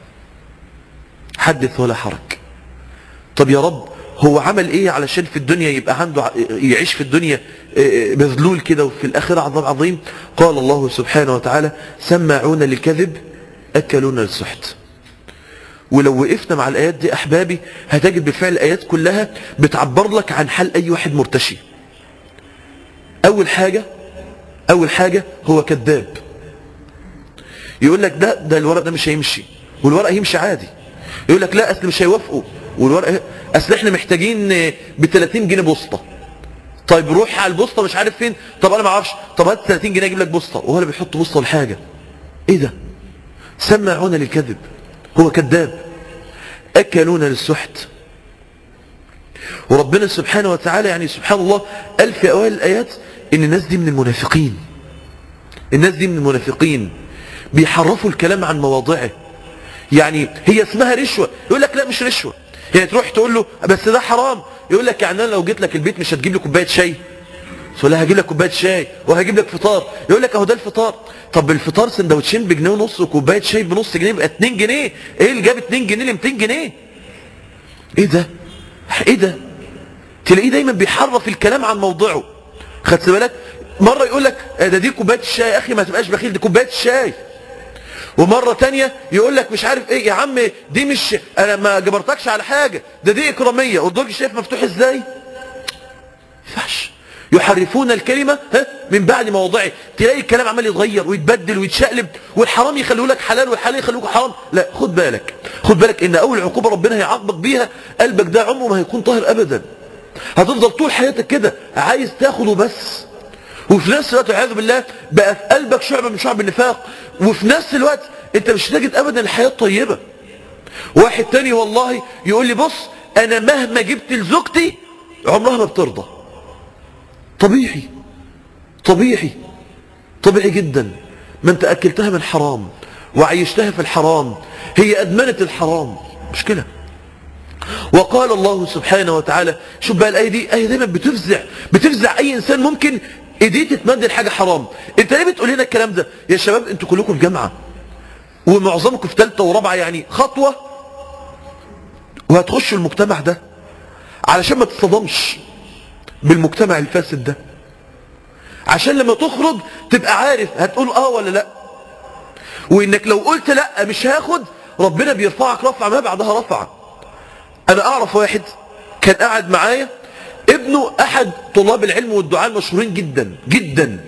S1: حدث ولا حرج طب يا رب هو عمل ايه علشان في الدنيا يبقى عنده يعيش في الدنيا مذلول كده وفي الآخرة عذاب عظيم قال الله سبحانه وتعالى سماعون للكذب أكلون للسحت ولو وقفنا مع الآيات دي أحبابي هتجد بالفعل الآيات كلها بتعبر لك عن حال أي واحد مرتشي أول حاجة أول حاجة هو كذاب يقول لك ده ده الورق ده مش هيمشي والورق يمشي عادي يقول لك لا أصل مش هيوافقوا والورق أصل إحنا محتاجين ب 30 جنيه بوسطة طيب روح على البوسطة مش عارف فين طب أنا ما اعرفش طب هات 30 جنيه أجيب لك بوسطة وهو اللي بيحط بوسطة لحاجة إيه ده سمعون للكذب هو كذاب أكلون للسحت وربنا سبحانه وتعالى يعني سبحان الله قال في أوائل الآيات إن الناس دي من المنافقين الناس دي من المنافقين بيحرفوا الكلام عن مواضعه يعني هي اسمها رشوة يقول لك لا مش رشوة يعني تروح تقول له بس ده حرام يقول لك يعني انا لو جيت لك البيت مش هتجيب لي كوبايه شاي تقول لها هجيب لك كوبايه شاي وهجيب لك فطار يقول لك اهو ده الفطار طب الفطار سندوتشين بجنيه ونص وكوبايه شاي بنص جنيه يبقى 2 جنيه ايه اللي جاب 2 جنيه ل 200 جنيه ايه ده ايه ده تلاقيه دايما بيحرف الكلام عن موضعه خدت بالك مره يقول لك ده دي كوبايه الشاي يا اخي ما تبقاش بخيل دي كوبايه الشاي ومرة تانية يقول لك مش عارف ايه يا عم دي مش انا ما جبرتكش على حاجة ده دي اكرامية والدرج شايف مفتوح ازاي ينفعش يحرفون الكلمة ها من بعد مواضعه تلاقي الكلام عمال يتغير ويتبدل ويتشقلب والحرام يخلوه لك حلال والحلال يخلوك حرام لا خد بالك خد بالك ان اول عقوبة ربنا هيعاقبك بيها قلبك ده عمره ما هيكون طاهر ابدا هتفضل طول حياتك كده عايز تاخد وبس وفي نفس الوقت والعياذ بالله بقى في قلبك شعبة من شعب النفاق وفي نفس الوقت انت مش هتجد ابدا الحياة طيبة واحد تاني والله يقول لي بص انا مهما جبت لزوجتي عمرها ما بترضى طبيعي طبيعي طبيعي جدا ما انت اكلتها من حرام وعيشتها في الحرام هي ادمنت الحرام مشكلة وقال الله سبحانه وتعالى شوف بقى الايه دي ايه دايما بتفزع بتفزع اي انسان ممكن ايديه تتمد لحاجه حرام انت ليه بتقول لنا الكلام ده يا شباب انتوا كلكم في جامعه ومعظمكم في ثالثه ورابعه يعني خطوه وهتخشوا المجتمع ده علشان ما تتصدمش بالمجتمع الفاسد ده عشان لما تخرج تبقى عارف هتقول اه ولا لا وانك لو قلت لا مش هاخد ربنا بيرفعك رفعه ما بعدها رفعه انا اعرف واحد كان قاعد معايا ابنه احد طلاب العلم والدعاء المشهورين جدا جدا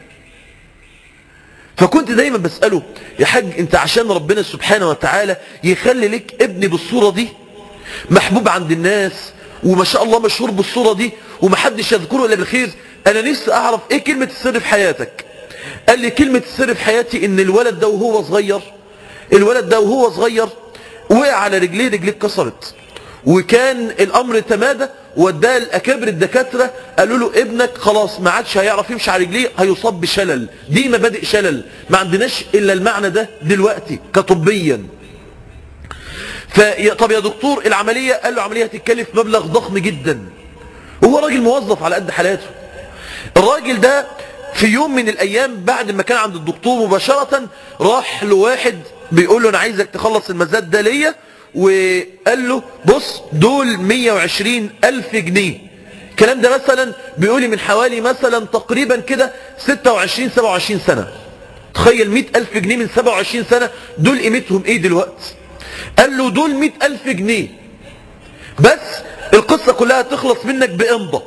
S1: فكنت دايما بسأله يا حاج انت عشان ربنا سبحانه وتعالى يخلي لك ابني بالصورة دي محبوب عند الناس وما شاء الله مشهور بالصورة دي ومحدش يذكره الا بالخير انا نفسي اعرف ايه كلمة السر في حياتك قال لي كلمة السر في حياتي ان الولد ده وهو صغير الولد ده وهو صغير وقع على رجليه رجليه اتكسرت وكان الامر تمادى وداه لاكابر الدكاتره قالوا له ابنك خلاص ما عادش هيعرف يمشي على رجليه هيصاب بشلل دي مبادئ شلل ما عندناش الا المعنى ده دلوقتي كطبيا طب يا دكتور العمليه قال له عمليه هتتكلف مبلغ ضخم جدا وهو راجل موظف على قد حالاته الراجل ده في يوم من الايام بعد ما كان عند الدكتور مباشره راح لواحد بيقول له انا عايزك تخلص المزاد ده ليا وقال له بص دول 120 ألف جنيه الكلام ده مثلا بيقولي من حوالي مثلا تقريبا كده 26 27 سنة تخيل 100 ألف جنيه من 27 سنة دول قيمتهم ايه دلوقتي قال له دول 100 ألف جنيه بس القصة كلها تخلص منك بإمضة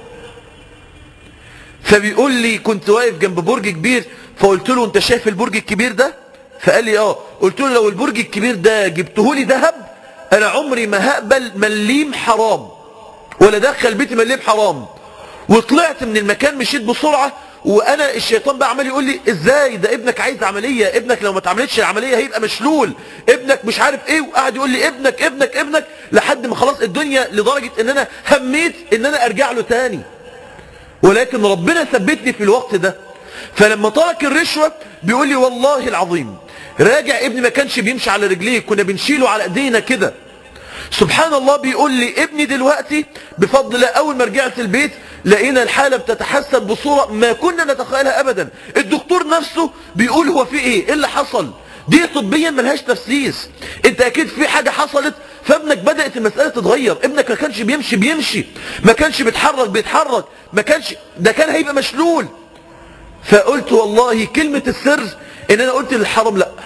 S1: فبيقول لي كنت واقف جنب برج كبير فقلت له انت شايف البرج الكبير ده فقال لي اه قلت له لو البرج الكبير ده جبته لي ذهب انا عمري ما هقبل مليم حرام ولا دخل بيتي مليم حرام وطلعت من المكان مشيت بسرعة وانا الشيطان بقى عمال يقول لي ازاي ده ابنك عايز عمليه ابنك لو ما اتعملتش العمليه هيبقى مشلول ابنك مش عارف ايه وقعد يقول لي ابنك ابنك ابنك لحد ما خلاص الدنيا لدرجه ان انا هميت ان انا ارجع له تاني ولكن ربنا ثبتني في الوقت ده فلما ترك الرشوه بيقول لي والله العظيم راجع ابني ما كانش بيمشي على رجليه كنا بنشيله على ايدينا كده سبحان الله بيقول لي ابني دلوقتي بفضل الله اول ما رجعت البيت لقينا الحالة بتتحسن بصورة ما كنا نتخيلها ابدا الدكتور نفسه بيقول هو في ايه ايه اللي حصل دي طبيا ملهاش تفسيس انت اكيد في حاجة حصلت فابنك بدأت المسألة تتغير ابنك ما كانش بيمشي بيمشي ما كانش بيتحرك بيتحرك ما كانش ده كان هيبقى مشلول فقلت والله كلمة السر ان انا قلت للحرام لا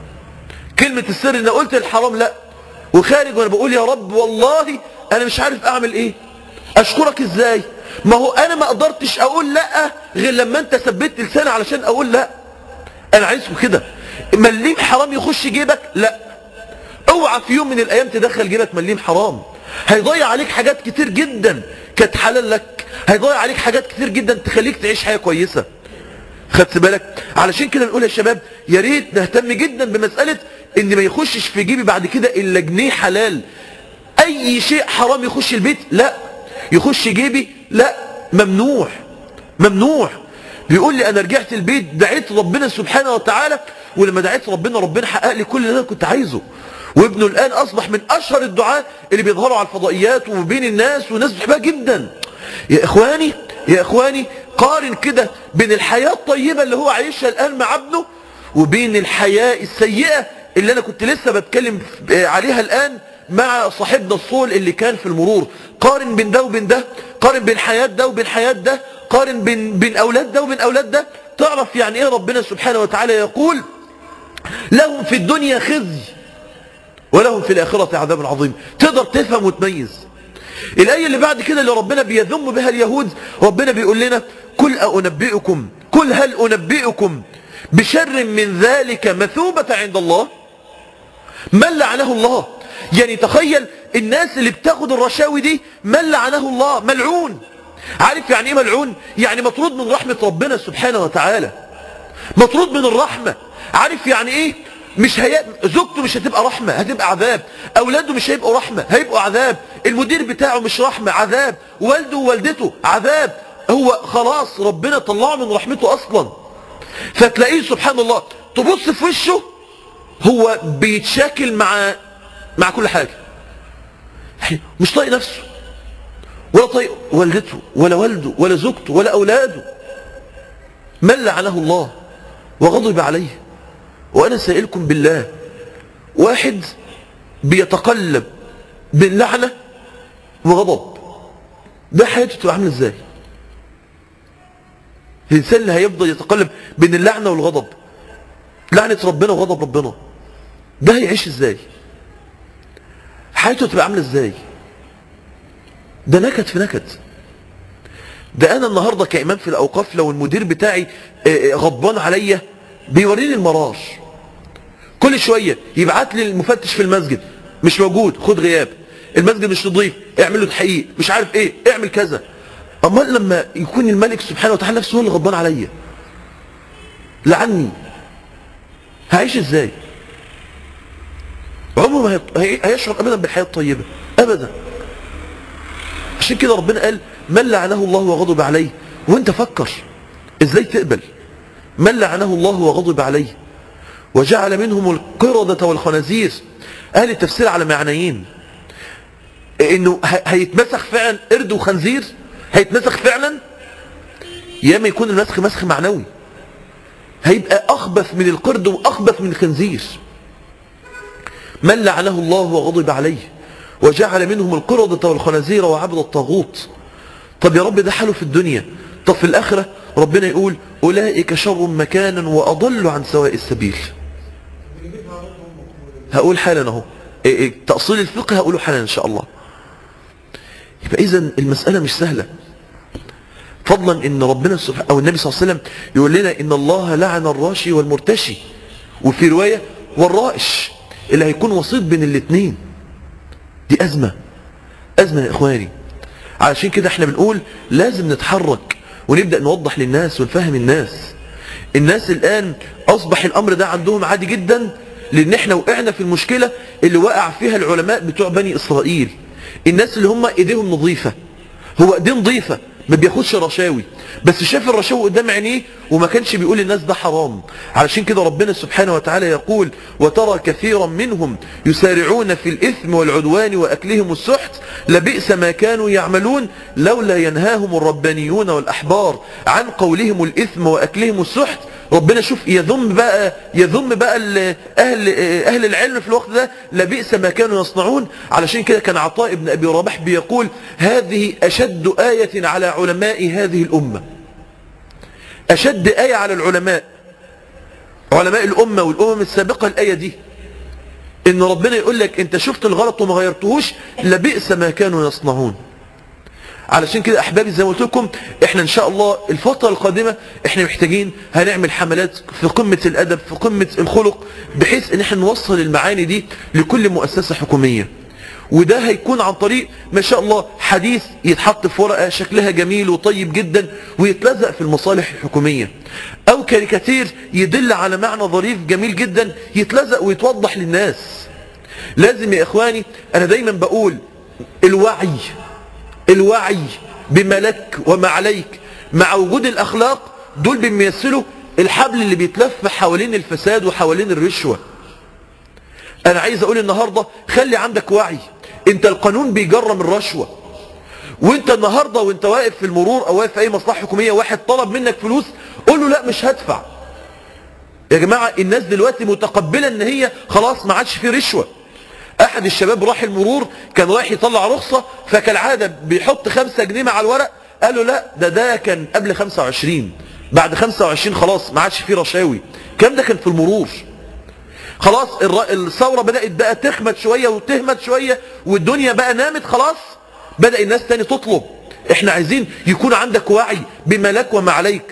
S1: كلمة السر ان انا قلت للحرام لا وخارج وانا بقول يا رب والله انا مش عارف اعمل ايه اشكرك ازاي ما هو انا ما قدرتش اقول لا غير لما انت ثبت لساني علشان اقول لا انا عايزكم كده مليم حرام يخش جيبك لا اوعى في يوم من الايام تدخل جيبك مليم حرام هيضيع عليك حاجات كتير جدا كانت حلال لك هيضيع عليك حاجات كتير جدا تخليك تعيش حياة كويسة خدت بالك علشان كده نقول يا شباب يا ريت نهتم جدا بمسألة ان ما يخشش في جيبي بعد كده الا جنيه حلال اي شيء حرام يخش البيت لا يخش جيبي لا ممنوع ممنوع بيقول لي انا رجعت البيت دعيت ربنا سبحانه وتعالى ولما دعيت ربنا ربنا حقق لي كل اللي انا كنت عايزه وابنه الان اصبح من اشهر الدعاة اللي بيظهروا على الفضائيات وبين الناس والناس بتحبها جدا يا اخواني يا اخواني قارن كده بين الحياة الطيبة اللي هو عايشها الان مع ابنه وبين الحياة السيئة اللي انا كنت لسه بتكلم عليها الان مع صاحبنا الصول اللي كان في المرور قارن بين ده وبين ده قارن بين حياة ده وبين حياة ده قارن بين, بين اولاد ده وبين اولاد ده تعرف يعني ايه ربنا سبحانه وتعالى يقول لهم في الدنيا خزي ولهم في الآخرة عذاب عظيم تقدر تفهم وتميز الآية اللي بعد كده اللي ربنا بيذم بها اليهود ربنا بيقول لنا كل أنبئكم كل هل أنبئكم بشر من ذلك مثوبة عند الله من لعنه الله يعني تخيل الناس اللي بتاخد الرشاوي دي من لعنه الله ملعون عارف يعني ايه ملعون يعني مطرود من رحمة ربنا سبحانه وتعالى مطرود من الرحمة عارف يعني ايه مش هي... زوجته مش هتبقى رحمة هتبقى عذاب اولاده مش هيبقوا رحمة هيبقوا عذاب المدير بتاعه مش رحمة عذاب والده ووالدته عذاب هو خلاص ربنا طلعه من رحمته اصلا فتلاقيه سبحان الله تبص في وشه هو بيتشاكل مع مع كل حاجة مش طايق نفسه ولا طايق والدته ولا والده ولا زوجته ولا اولاده من لعنه الله وغضب عليه وأنا سائلكم بالله واحد بيتقلب بين لعنة وغضب ده حياته تبقى عامله ازاي الإنسان اللي هيفضل يتقلب بين اللعنة والغضب لعنة ربنا وغضب ربنا ده هيعيش ازاي حياته تبقى عامله ازاي ده نكد في نكد ده انا النهارده كامام في الاوقاف لو المدير بتاعي غضبان عليا بيوريني المرار كل شوية يبعت لي المفتش في المسجد مش موجود خد غياب المسجد مش نظيف اعمل له تحقيق مش عارف ايه اعمل كذا اما لما يكون الملك سبحانه وتعالى نفسه هو اللي غضبان عليا لعني هعيش ازاي عمره ما هيشعر ابدا بالحياة الطيبة ابدا عشان كده ربنا قال من لعنه الله وغضب عليه وانت فكر ازاي تقبل من لعنه الله وغضب عليه وجعل منهم القردة والخنازير أهل التفسير على معنيين إنه هيتمسخ فعلا قرد وخنزير هيتمسخ فعلا يا اما يكون المسخ مسخ معنوي هيبقى أخبث من القرد وأخبث من الخنزير من لعنه الله وغضب عليه وجعل منهم القردة والخنازير وعبد الطاغوت طب يا رب ده حاله في الدنيا طب في الآخرة ربنا يقول أولئك شر مكانا وأضل عن سواء السبيل هقول حالا اهو تأصيل الفقه هقوله حالا إن شاء الله يبقى إذا المسألة مش سهلة فضلا إن ربنا سبحانه أو النبي صلى الله عليه وسلم يقول لنا إن الله لعن الراشي والمرتشي وفي رواية والرائش اللي هيكون وسيط بين الاثنين دي أزمة أزمة يا إخواني علشان كده احنا بنقول لازم نتحرك ونبدأ نوضح للناس ونفهم الناس الناس الآن أصبح الأمر ده عندهم عادي جدا لأن احنا وقعنا في المشكلة اللي وقع فيها العلماء بتوع بني إسرائيل الناس اللي هم ايديهم نظيفة هو ايديه نظيفة ما بياخدش رشاوي بس شاف الرشاوي قدام عينيه وما كانش بيقول للناس ده حرام علشان كده ربنا سبحانه وتعالى يقول وترى كثيرا منهم يسارعون في الإثم والعدوان وأكلهم السحت لبئس ما كانوا يعملون لولا ينهاهم الربانيون والأحبار عن قولهم الإثم وأكلهم السحت ربنا شوف يذم بقى يذم بقى ال- اهل اهل العلم في الوقت ده لبئس ما كانوا يصنعون علشان كده كان عطاء بن ابي رباح بيقول هذه اشد آية على علماء هذه الامة اشد آية على العلماء علماء الامة والامم السابقة الآية دي ان ربنا يقول لك انت شفت الغلط وما غيرتهوش لبئس ما كانوا يصنعون علشان كده احبابي زي ما قلت لكم احنا ان شاء الله الفتره القادمه احنا محتاجين هنعمل حملات في قمه الادب في قمه الخلق بحيث ان احنا نوصل المعاني دي لكل مؤسسه حكوميه وده هيكون عن طريق ما شاء الله حديث يتحط في ورقه شكلها جميل وطيب جدا ويتلزق في المصالح الحكوميه او كاريكاتير يدل على معنى ظريف جميل جدا يتلزق ويتوضح للناس لازم يا اخواني انا دايما بقول الوعي الوعي بما لك وما عليك مع وجود الأخلاق دول بيمثلوا الحبل اللي بيتلف حوالين الفساد وحوالين الرشوة أنا عايز أقول النهاردة خلي عندك وعي أنت القانون بيجرم الرشوة وانت النهاردة وانت واقف في المرور او واقف في اي مصلحة حكومية واحد طلب منك فلوس قول له لا مش هدفع يا جماعة الناس دلوقتي متقبلة ان هي خلاص ما عادش في رشوة احد الشباب راح المرور كان رايح يطلع رخصة فكالعادة بيحط خمسة جنيه مع الورق قال له لا ده ده كان قبل 25 بعد 25 خلاص ما عادش فيه رشاوي الكلام ده كان في المرور خلاص الر- الثورة بدأت بقى تخمد شوية وتهمد شوية والدنيا بقى نامت خلاص بدأ الناس تاني تطلب احنا عايزين يكون عندك وعي بما لك وما عليك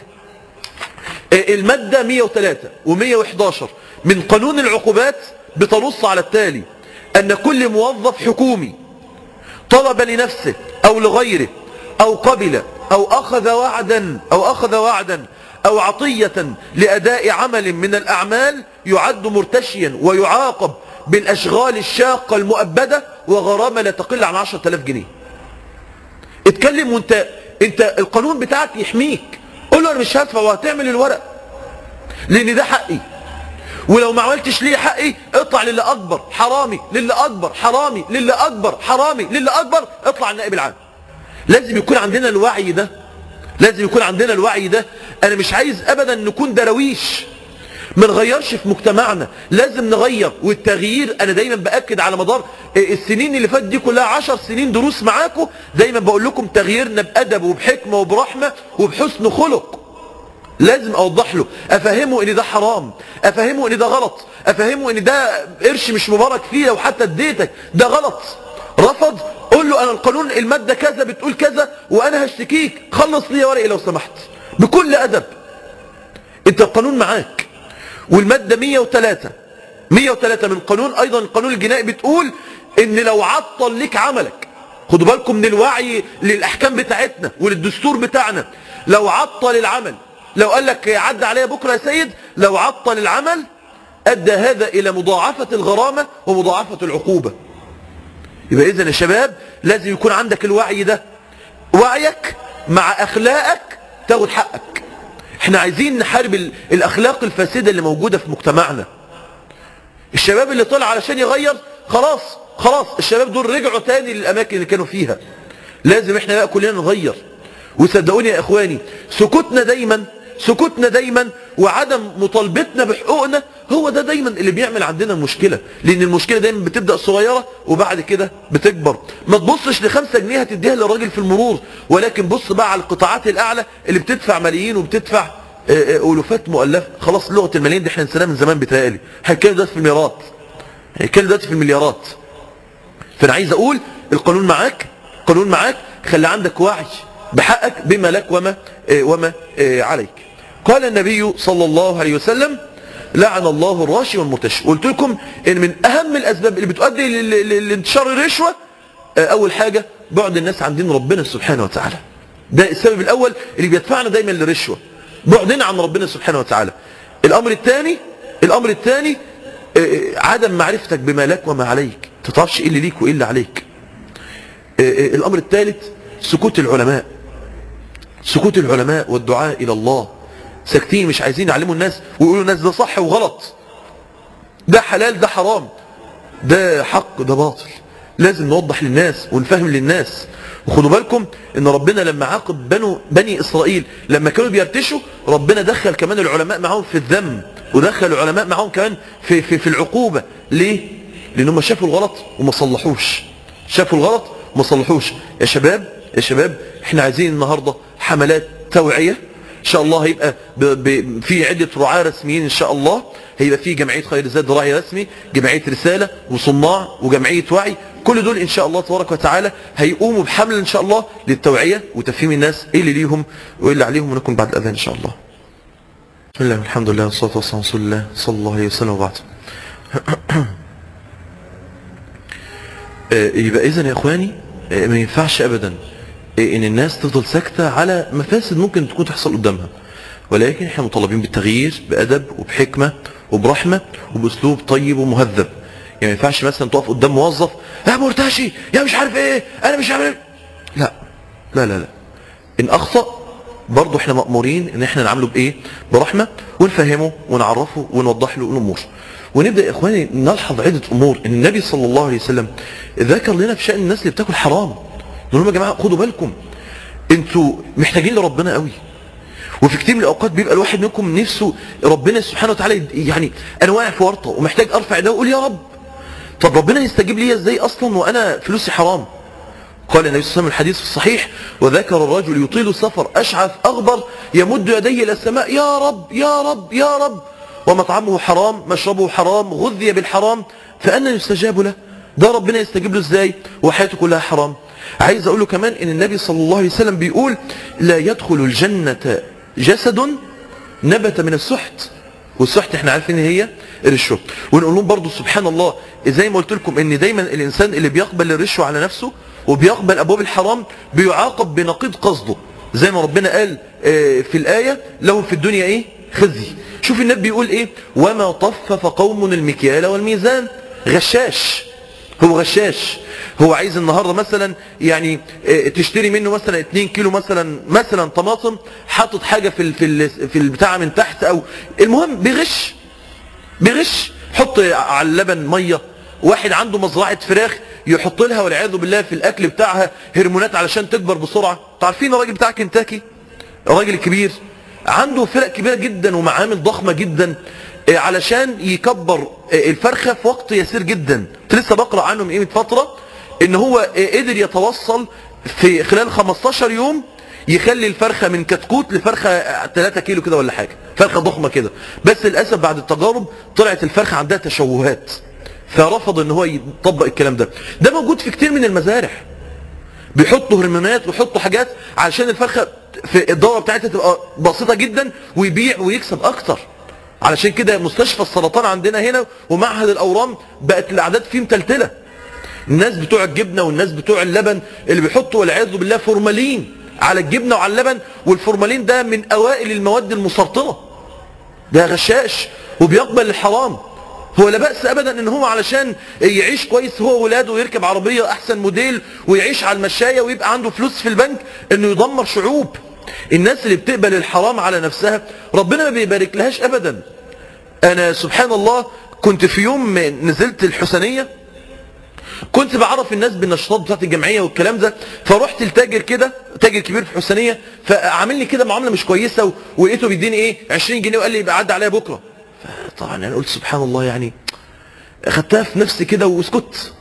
S1: المادة 103 و111 من قانون العقوبات بتنص على التالي أن كل موظف حكومي طلب لنفسه أو لغيره أو قبل أو أخذ وعدا أو أخذ وعدا أو عطية لأداء عمل من الأعمال يعد مرتشيا ويعاقب بالأشغال الشاقة المؤبدة وغرامة لا تقل عن 10000 جنيه اتكلم وانت انت القانون بتاعك يحميك قول له انا مش هدفع وهتعمل الورق لان ده حقي ولو ما عملتش ليه حقي اطلع للي اكبر حرامي للي اكبر حرامي للي اكبر حرامي للي اكبر اطلع النائب العام لازم يكون عندنا الوعي ده لازم يكون عندنا الوعي ده انا مش عايز ابدا نكون درويش ما نغيرش في مجتمعنا لازم نغير والتغيير انا دايما باكد على مدار السنين اللي فاتت دي كلها عشر سنين دروس معاكم دايما بقول لكم تغييرنا بادب وبحكمه وبرحمه وبحسن خلق لازم اوضح له افهمه ان ده حرام افهمه ان ده غلط افهمه ان ده قرش مش مبارك فيه لو حتى اديتك ده غلط رفض قول له انا القانون الماده كذا بتقول كذا وانا هشتكيك خلص لي ورقي لو سمحت بكل ادب انت القانون معاك والماده 103 103 من قانون ايضا القانون الجنائي بتقول ان لو عطل لك عملك خدوا بالكم من الوعي للاحكام بتاعتنا وللدستور بتاعنا لو عطل العمل لو قال لك عدى عليا بكره يا سيد لو عطل العمل ادى هذا الى مضاعفه الغرامه ومضاعفه العقوبه يبقى اذا يا شباب لازم يكون عندك الوعي ده وعيك مع اخلاقك تاخد حقك احنا عايزين نحارب ال- الاخلاق الفاسده اللي موجوده في مجتمعنا الشباب اللي طلع علشان يغير خلاص خلاص الشباب دول رجعوا تاني للاماكن اللي كانوا فيها لازم احنا بقى كلنا نغير وصدقوني يا اخواني سكوتنا دايما سكوتنا دايما وعدم مطالبتنا بحقوقنا هو ده دايما اللي بيعمل عندنا مشكلة لان المشكلة دايما بتبدأ صغيرة وبعد كده بتكبر ما تبصش لخمسة جنيه هتديها للراجل في المرور ولكن بص بقى على القطاعات الاعلى اللي بتدفع ملايين وبتدفع آه، آه، الوفات مؤلفة خلاص لغة الملايين دي احنا نسيناها من زمان بتهيألي هنتكلم دلوقتي في المليارات هنتكلم دلوقتي في المليارات فانا عايز اقول القانون معاك قانون معاك خلي عندك وعي بحقك بما لك وما آه، وما آه، عليك قال النبي صلى الله عليه وسلم لعن الله الراشي والمرتشي قلت لكم ان من اهم الاسباب اللي بتؤدي لل- لل- لانتشار الرشوه آه، اول حاجه بعد الناس عن دين ربنا سبحانه وتعالى ده السبب الاول اللي بيدفعنا دايما للرشوه بعدنا عن ربنا سبحانه وتعالى الامر الثاني الامر الثاني آه، عدم معرفتك بما لك وما عليك ما تعرفش ايه اللي ليك وايه اللي عليك آه، آه، الامر الثالث سكوت العلماء سكوت العلماء والدعاء الى الله ساكتين مش عايزين يعلموا الناس ويقولوا الناس ده صح وغلط ده حلال ده حرام ده حق ده باطل لازم نوضح للناس ونفهم للناس وخدوا بالكم ان ربنا لما عاقب بنو بني اسرائيل لما كانوا بيرتشوا ربنا دخل كمان العلماء معاهم في الذم ودخل العلماء معاهم كمان في في في العقوبه ليه لان هم شافوا الغلط وما صلحوش شافوا الغلط وما صلحوش يا شباب يا شباب احنا عايزين النهارده حملات توعيه ان شاء الله هيبقى ب... ب... في عده رعاه رسميين ان شاء الله هيبقى في جمعيه خير زاد راعي رسمي جمعيه رساله وصناع وجمعيه وعي كل دول ان شاء الله تبارك وتعالى هيقوموا بحمل ان شاء الله للتوعيه وتفهيم الناس ايه اللي ليهم وايه اللي عليهم ونكون بعد الاذان ان شاء الله بسم الله والحمد لله والصلاه والسلام على رسول الله صلى الله عليه وسلم وبعد آه، يبقى اذا يا اخواني آه، ما ينفعش ابدا آه، ان الناس تفضل ساكته على مفاسد ممكن تكون تحصل قدامها ولكن احنا مطالبين بالتغيير بادب وبحكمه وبرحمه وباسلوب طيب ومهذب يعني ما ينفعش مثلا تقف قدام موظف يا مرتشي يا مش عارف ايه انا مش عارف إيه. لا لا لا لا ان اخطا برضه احنا مامورين ان احنا نعامله بايه برحمه ونفهمه ونعرفه ونوضح له الامور ونبدا يا اخواني نلحظ عده امور ان النبي صلى الله عليه وسلم ذكر لنا في شان الناس اللي بتاكل حرام نقول لهم يا جماعه خدوا بالكم انتوا محتاجين لربنا قوي وفي كتير من الاوقات بيبقى الواحد منكم نفسه ربنا سبحانه وتعالى يد- يعني انا واقع في ورطه ومحتاج ارفع ايدي واقول يا رب طب ربنا يستجيب لي ازاي اصلا وانا فلوسي حرام قال النبي صلى الله عليه وسلم الحديث في الصحيح وذكر الرجل يطيل السفر اشعث اغبر يمد يديه الى السماء يا رب يا رب يا رب ومطعمه حرام مشربه حرام غذي بالحرام فأنا يستجاب له ده ربنا يستجيب له ازاي وحياته كلها حرام عايز اقول له كمان ان النبي صلى الله عليه وسلم بيقول لا يدخل الجنة جسد نبت من السحت والسحت احنا عارفين ان هي الرشوه ونقول لهم برضه سبحان الله زي ما قلت لكم ان دايما الانسان اللي بيقبل الرشوه على نفسه وبيقبل ابواب الحرام بيعاقب بنقيض قصده زي ما ربنا قال آه، في الايه لهم في الدنيا ايه خزي شوف النبي بيقول ايه وما طفف قوم المكيال والميزان غشاش هو غشاش هو عايز النهارده مثلا يعني آه، تشتري منه مثلا 2 كيلو مثلا مثلا طماطم حاطط حاجه في ال في ال في البتاع من تحت او المهم بيغش بيغش حط على اللبن ميه واحد عنده مزرعه فراخ يحط لها والعياذ بالله في الاكل بتاعها هرمونات علشان تكبر بسرعه انتوا عارفين الراجل بتاع كنتاكي الراجل الكبير عنده فرق كبيره جدا ومعامل ضخمه جدا آه، علشان يكبر آه، الفرخه في وقت يسير جدا كنت لسه بقرا عنه من قيمه فتره ان هو آه، قدر يتوصل في خلال 15 يوم يخلي الفرخه من كتكوت لفرخه 3 كيلو كده ولا حاجه فرخه ضخمه كده بس للاسف بعد التجارب طلعت الفرخه عندها تشوهات فرفض ان هو يطبق الكلام ده ده موجود في كتير من المزارع بيحطوا هرمونات ويحطوا حاجات علشان الفرخه في الدوره بتاعتها تبقى بسيطه جدا ويبيع ويكسب اكتر علشان كده مستشفى السرطان عندنا هنا ومعهد الاورام بقت الاعداد فيه متلتله الناس بتوع الجبنه والناس بتوع اللبن اللي بيحطوا والعياذ بالله فورمالين على الجبنه وعلى اللبن والفورمالين ده من اوائل المواد المسرطنه ده غشاش وبيقبل الحرام هو لا بأس أبدا إن هو علشان يعيش كويس هو ولاده ويركب عربية أحسن موديل ويعيش على المشاية ويبقى عنده فلوس في البنك إنه يدمر شعوب الناس اللي بتقبل الحرام على نفسها ربنا ما بيبارك لهاش أبدا أنا سبحان الله كنت في يوم نزلت الحسنية كنت بعرف الناس بالنشاطات بتاعت الجمعيه والكلام ده فرحت لتاجر كده تاجر كبير في الحسينيه فعامل لي كده معامله مش كويسه و- ولقيته بيديني ايه 20 جنيه وقال لي يبقى عدى عليا بكره فطبعا انا قلت سبحان الله يعني خدتها في نفسي كده وسكت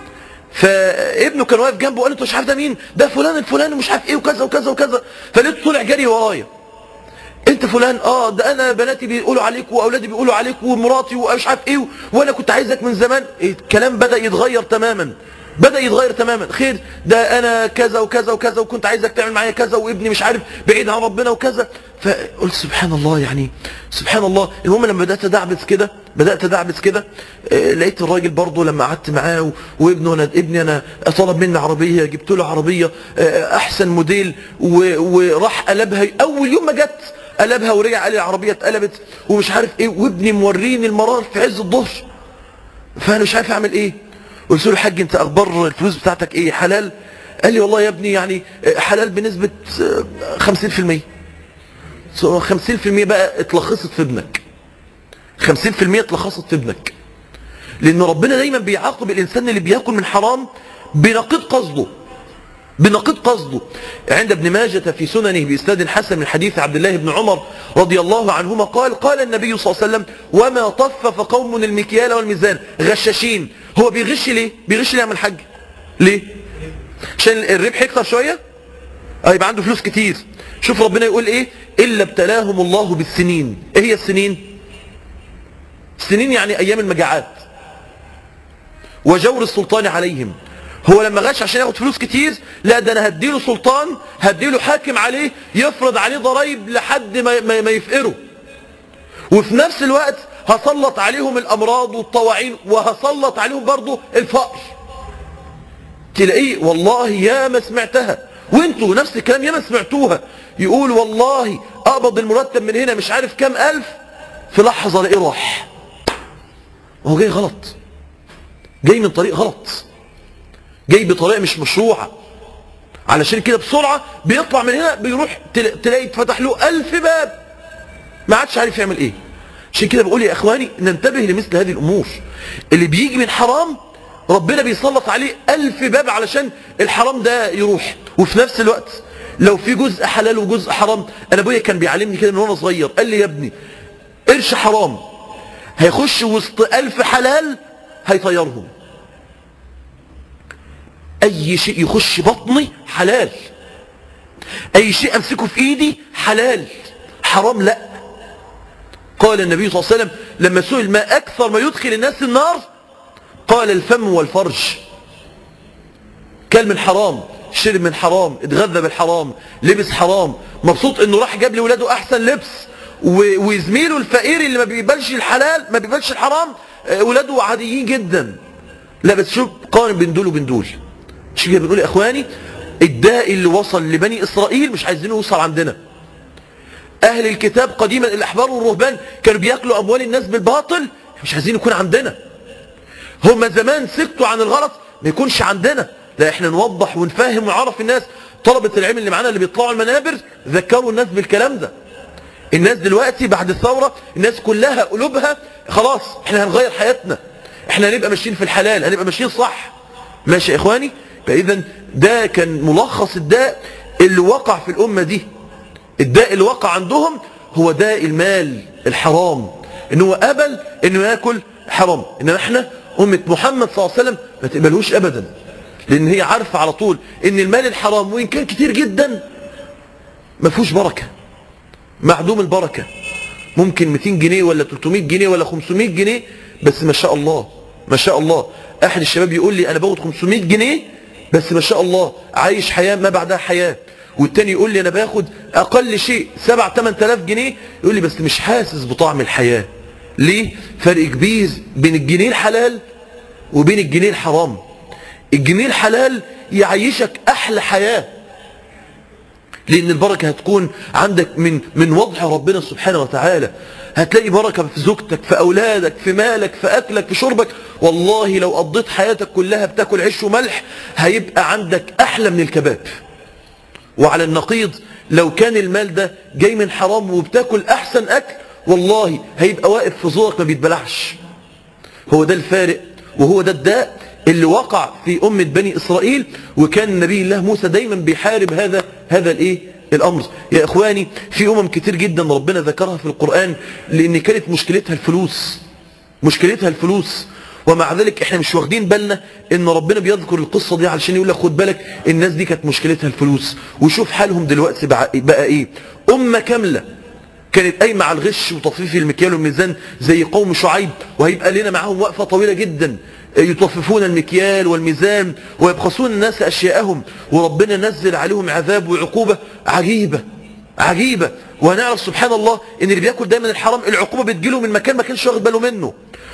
S1: فابنه كان واقف جنبه وقال له انت مش عارف ده مين ده فلان الفلاني مش عارف ايه وكذا وكذا وكذا فلقيته طلع جري ورايا انت فلان اه ده انا بناتي بيقولوا عليك واولادي بيقولوا عليك ومراتي ومش عارف ايه وانا كنت عايزك من زمان إيه، الكلام بدا يتغير تماما بدا يتغير تماما خير ده انا كذا وكذا وكذا وكنت عايزك تعمل معايا كذا وابني مش عارف بعيد عن ربنا وكذا فقلت سبحان الله يعني سبحان الله المهم لما بدات ادعبس كده بدات ادعبس كده آه، لقيت الراجل برضه لما قعدت معاه و- وابنه انا ابني انا طلب مني عربيه جبت له عربيه آه، احسن موديل و- وراح قلبها اول يوم ما جت قلبها ورجع قال لي العربيه اتقلبت ومش عارف ايه وابني موريني المرار في عز الظهر فانا مش عارف اعمل ايه قلت له الحاج انت اخبار الفلوس بتاعتك ايه حلال قال لي والله يا ابني يعني حلال بنسبة آه، 50% سو 50% بقى اتلخصت في ابنك 50% اتلخصت في ابنك لان ربنا دايما بيعاقب الانسان اللي بياكل من حرام بنقيض قصده بنقيض قصده عند ابن ماجة في سننه بإسناد حسن من حديث عبد الله بن عمر رضي الله عنهما قال قال النبي صلى الله عليه وسلم وما طفف قوم المكيال والميزان غشاشين هو بيغش ليه بيغش ليه يا عم الحاج ليه عشان الربح يكتر شوية اه يبقى عنده فلوس كتير شوف ربنا يقول ايه إلا ابتلاهم الله بالسنين ايه هي السنين سنين يعني ايام المجاعات وجور السلطان عليهم هو لما غش عشان ياخد فلوس كتير لا ده انا هديله سلطان هديله حاكم عليه يفرض عليه ضرائب لحد ما, ما, ما يفقره وفي نفس الوقت هسلط عليهم الامراض والطواعين وهسلط عليهم برضه الفقر تلاقيه والله يا ما سمعتها وانتوا نفس الكلام يا ما سمعتوها يقول والله اقبض المرتب من هنا مش عارف كام الف في لحظة الاقيه راح وهو جاي غلط جاي من طريق غلط جاي بطريقة مش مشروعة علشان كده بسرعة بيطلع من هنا بيروح تل- تلاقي اتفتح له ألف باب ما عادش عارف يعمل ايه عشان كده بقول يا اخواني ننتبه لمثل هذه الامور اللي بيجي من حرام ربنا بيسلط عليه ألف باب علشان الحرام ده يروح وفي نفس الوقت لو في جزء حلال وجزء حرام انا ابويا كان بيعلمني كده من وانا صغير قال لي يا ابني قرش حرام هيخش وسط ألف حلال هيطيرهم اي شيء يخش بطني حلال اي شيء امسكه في ايدي حلال حرام لا قال النبي صلى الله عليه وسلم لما سئل ما اكثر ما يدخل الناس النار قال الفم والفرج كل من حرام شرب من حرام اتغذى بالحرام لبس حرام مبسوط انه راح جاب لولاده احسن لبس و- وزميله الفقير اللي ما بيقبلش الحلال ما بيقبلش الحرام آه، ولاده عاديين جدا لا بس شوف قارن بين دول وبين دول عشان كده بنقول يا اخواني الداء اللي وصل لبني اسرائيل مش عايزينه يوصل عندنا اهل الكتاب قديما الاحبار والرهبان كانوا بياكلوا اموال الناس بالباطل مش عايزين يكون عندنا هم زمان سكتوا عن الغلط ما يكونش عندنا لا احنا نوضح ونفهم ونعرف الناس طلبة العلم اللي معانا اللي بيطلعوا المنابر ذكروا الناس بالكلام ده الناس دلوقتي بعد الثورة الناس كلها قلوبها خلاص احنا هنغير حياتنا احنا هنبقى ماشيين في الحلال هنبقى ماشيين صح ماشي يا اخواني فاذا ده كان ملخص الداء اللي وقع في الامة دي الداء اللي وقع عندهم هو داء المال الحرام ان هو قبل انه ياكل حرام انما احنا امة محمد صلى الله عليه وسلم ما تقبلهوش ابدا لان هي عارفة على طول ان المال الحرام وان كان كتير جدا ما فيهوش بركة معدوم البركة ممكن 200 جنيه ولا 300 جنيه ولا 500 جنيه بس ما شاء الله ما شاء الله احد الشباب يقول لي انا باخد 500 جنيه بس ما شاء الله عايش حياة ما بعدها حياة والتاني يقول لي انا باخد اقل شيء 7 8000 جنيه يقول لي بس مش حاسس بطعم الحياة ليه فرق كبير بين الجنيه الحلال وبين الجنيه الحرام الجنيه الحلال يعيشك احلى حياه لان البركه هتكون عندك من من وضع ربنا سبحانه وتعالى هتلاقي بركه في زوجتك في اولادك في مالك في اكلك في شربك والله لو قضيت حياتك كلها بتاكل عيش وملح هيبقى عندك احلى من الكباب وعلى النقيض لو كان المال ده جاي من حرام وبتاكل احسن اكل والله هيبقى واقف في زورك ما بيتبلعش هو ده الفارق وهو ده الداء اللي وقع في أمة بني إسرائيل وكان نبي الله موسى دايما بيحارب هذا هذا الايه الأمر يا إخواني في أمم كتير جدا ربنا ذكرها في القرآن لأن كانت مشكلتها الفلوس مشكلتها الفلوس ومع ذلك احنا مش واخدين بالنا ان ربنا بيذكر القصة دي علشان يقول لك خد بالك الناس دي كانت مشكلتها الفلوس وشوف حالهم دلوقتي بقى, بقى ايه أمة كاملة كانت قايمة على الغش وتطفيف المكيال والميزان زي قوم شعيب وهيبقى لنا معاهم وقفة طويلة جدا يطففون المكيال والميزان ويبخسون الناس أشياءهم وربنا نزل عليهم عذاب وعقوبة عجيبة عجيبة وهنعرف سبحان الله ان اللي بياكل دايما الحرام العقوبة بتجيله من مكان ما كانش واخد باله منه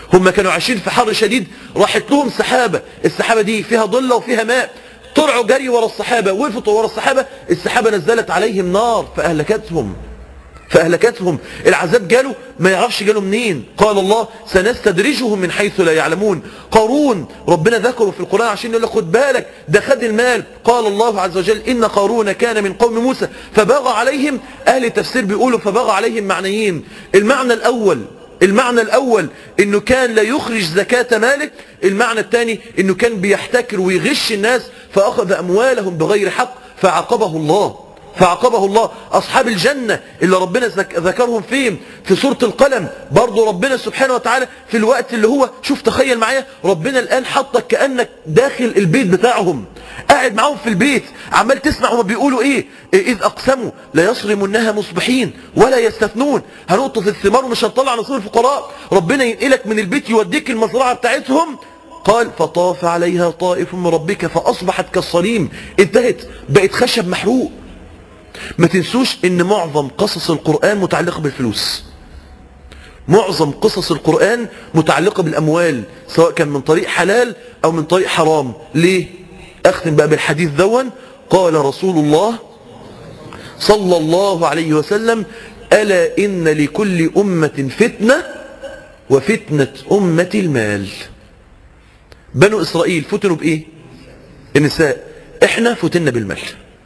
S1: هم كانوا عايشين في حر شديد راحت لهم سحابة السحابة دي فيها ضلة وفيها ماء طلعوا جري ورا السحابة وقفوا ورا السحابة السحابة نزلت عليهم نار فأهلكتهم فأهلكتهم العذاب جاله ما يعرفش جاله منين قال الله سنستدرجهم من حيث لا يعلمون قارون ربنا ذكره في القرآن عشان يقول لك خد بالك ده خد المال قال الله عز وجل إن قارون كان من قوم موسى فبغى عليهم أهل التفسير بيقولوا فبغى عليهم معنيين المعنى الأول المعنى الأول انه كان لا يخرج زكاة مالك المعنى الثاني انه كان بيحتكر ويغش الناس فأخذ أموالهم بغير حق فعاقبه الله فعاقبه الله أصحاب الجنة اللي ربنا ذك- ذكرهم فيهم في سورة القلم برضو ربنا سبحانه وتعالى في الوقت اللي هو شوف تخيل معايا ربنا الآن حطك كأنك داخل البيت بتاعهم قاعد معاهم في البيت عمال تسمع هما بيقولوا ايه إذ أقسموا لا يصرمنها مصبحين ولا يستثنون هنقطف الثمار ومش هنطلع نصيب الفقراء ربنا ينقلك من البيت يوديك المزرعة بتاعتهم قال فطاف عليها طائف من ربك فأصبحت كالصريم انتهت بقت خشب محروق ما تنسوش ان معظم قصص القرآن متعلقة بالفلوس معظم قصص القرآن متعلقة بالأموال سواء كان من طريق حلال أو من طريق حرام ليه؟ أختم بقى بالحديث دون قال رسول الله صلى الله عليه وسلم ألا إن لكل أمة فتنة وفتنة أمة المال بنو إسرائيل فتنوا بإيه؟ النساء احنا فتنا بالمال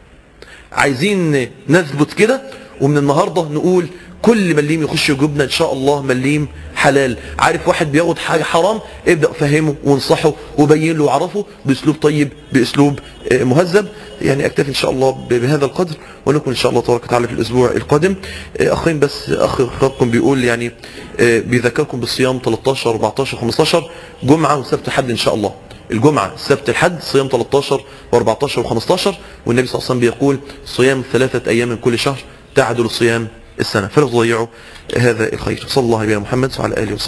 S1: عايزين نثبت كده ومن النهاردة نقول كل مليم يخش جبنا ان شاء الله مليم حلال عارف واحد بياخد حاجة حرام ابدأ فهمه وانصحه وبين له وعرفه باسلوب طيب باسلوب آه، مهذب يعني اكتفي ان شاء الله ب- بهذا القدر ونكون ان شاء الله تبارك وتعالى في الاسبوع القادم آه، اخين بس اخ خطكم بيقول يعني آه، بيذكركم بالصيام 13 14 15 جمعة وسبت حد ان شاء الله الجمعة السبت الحد صيام 13 و14 و15 والنبي صلى الله عليه وسلم بيقول صيام ثلاثة أيام من كل شهر تعدل صيام السنة فلا تضيعوا هذا الخير صلى الله عليه محمد وعلى آله وصحبه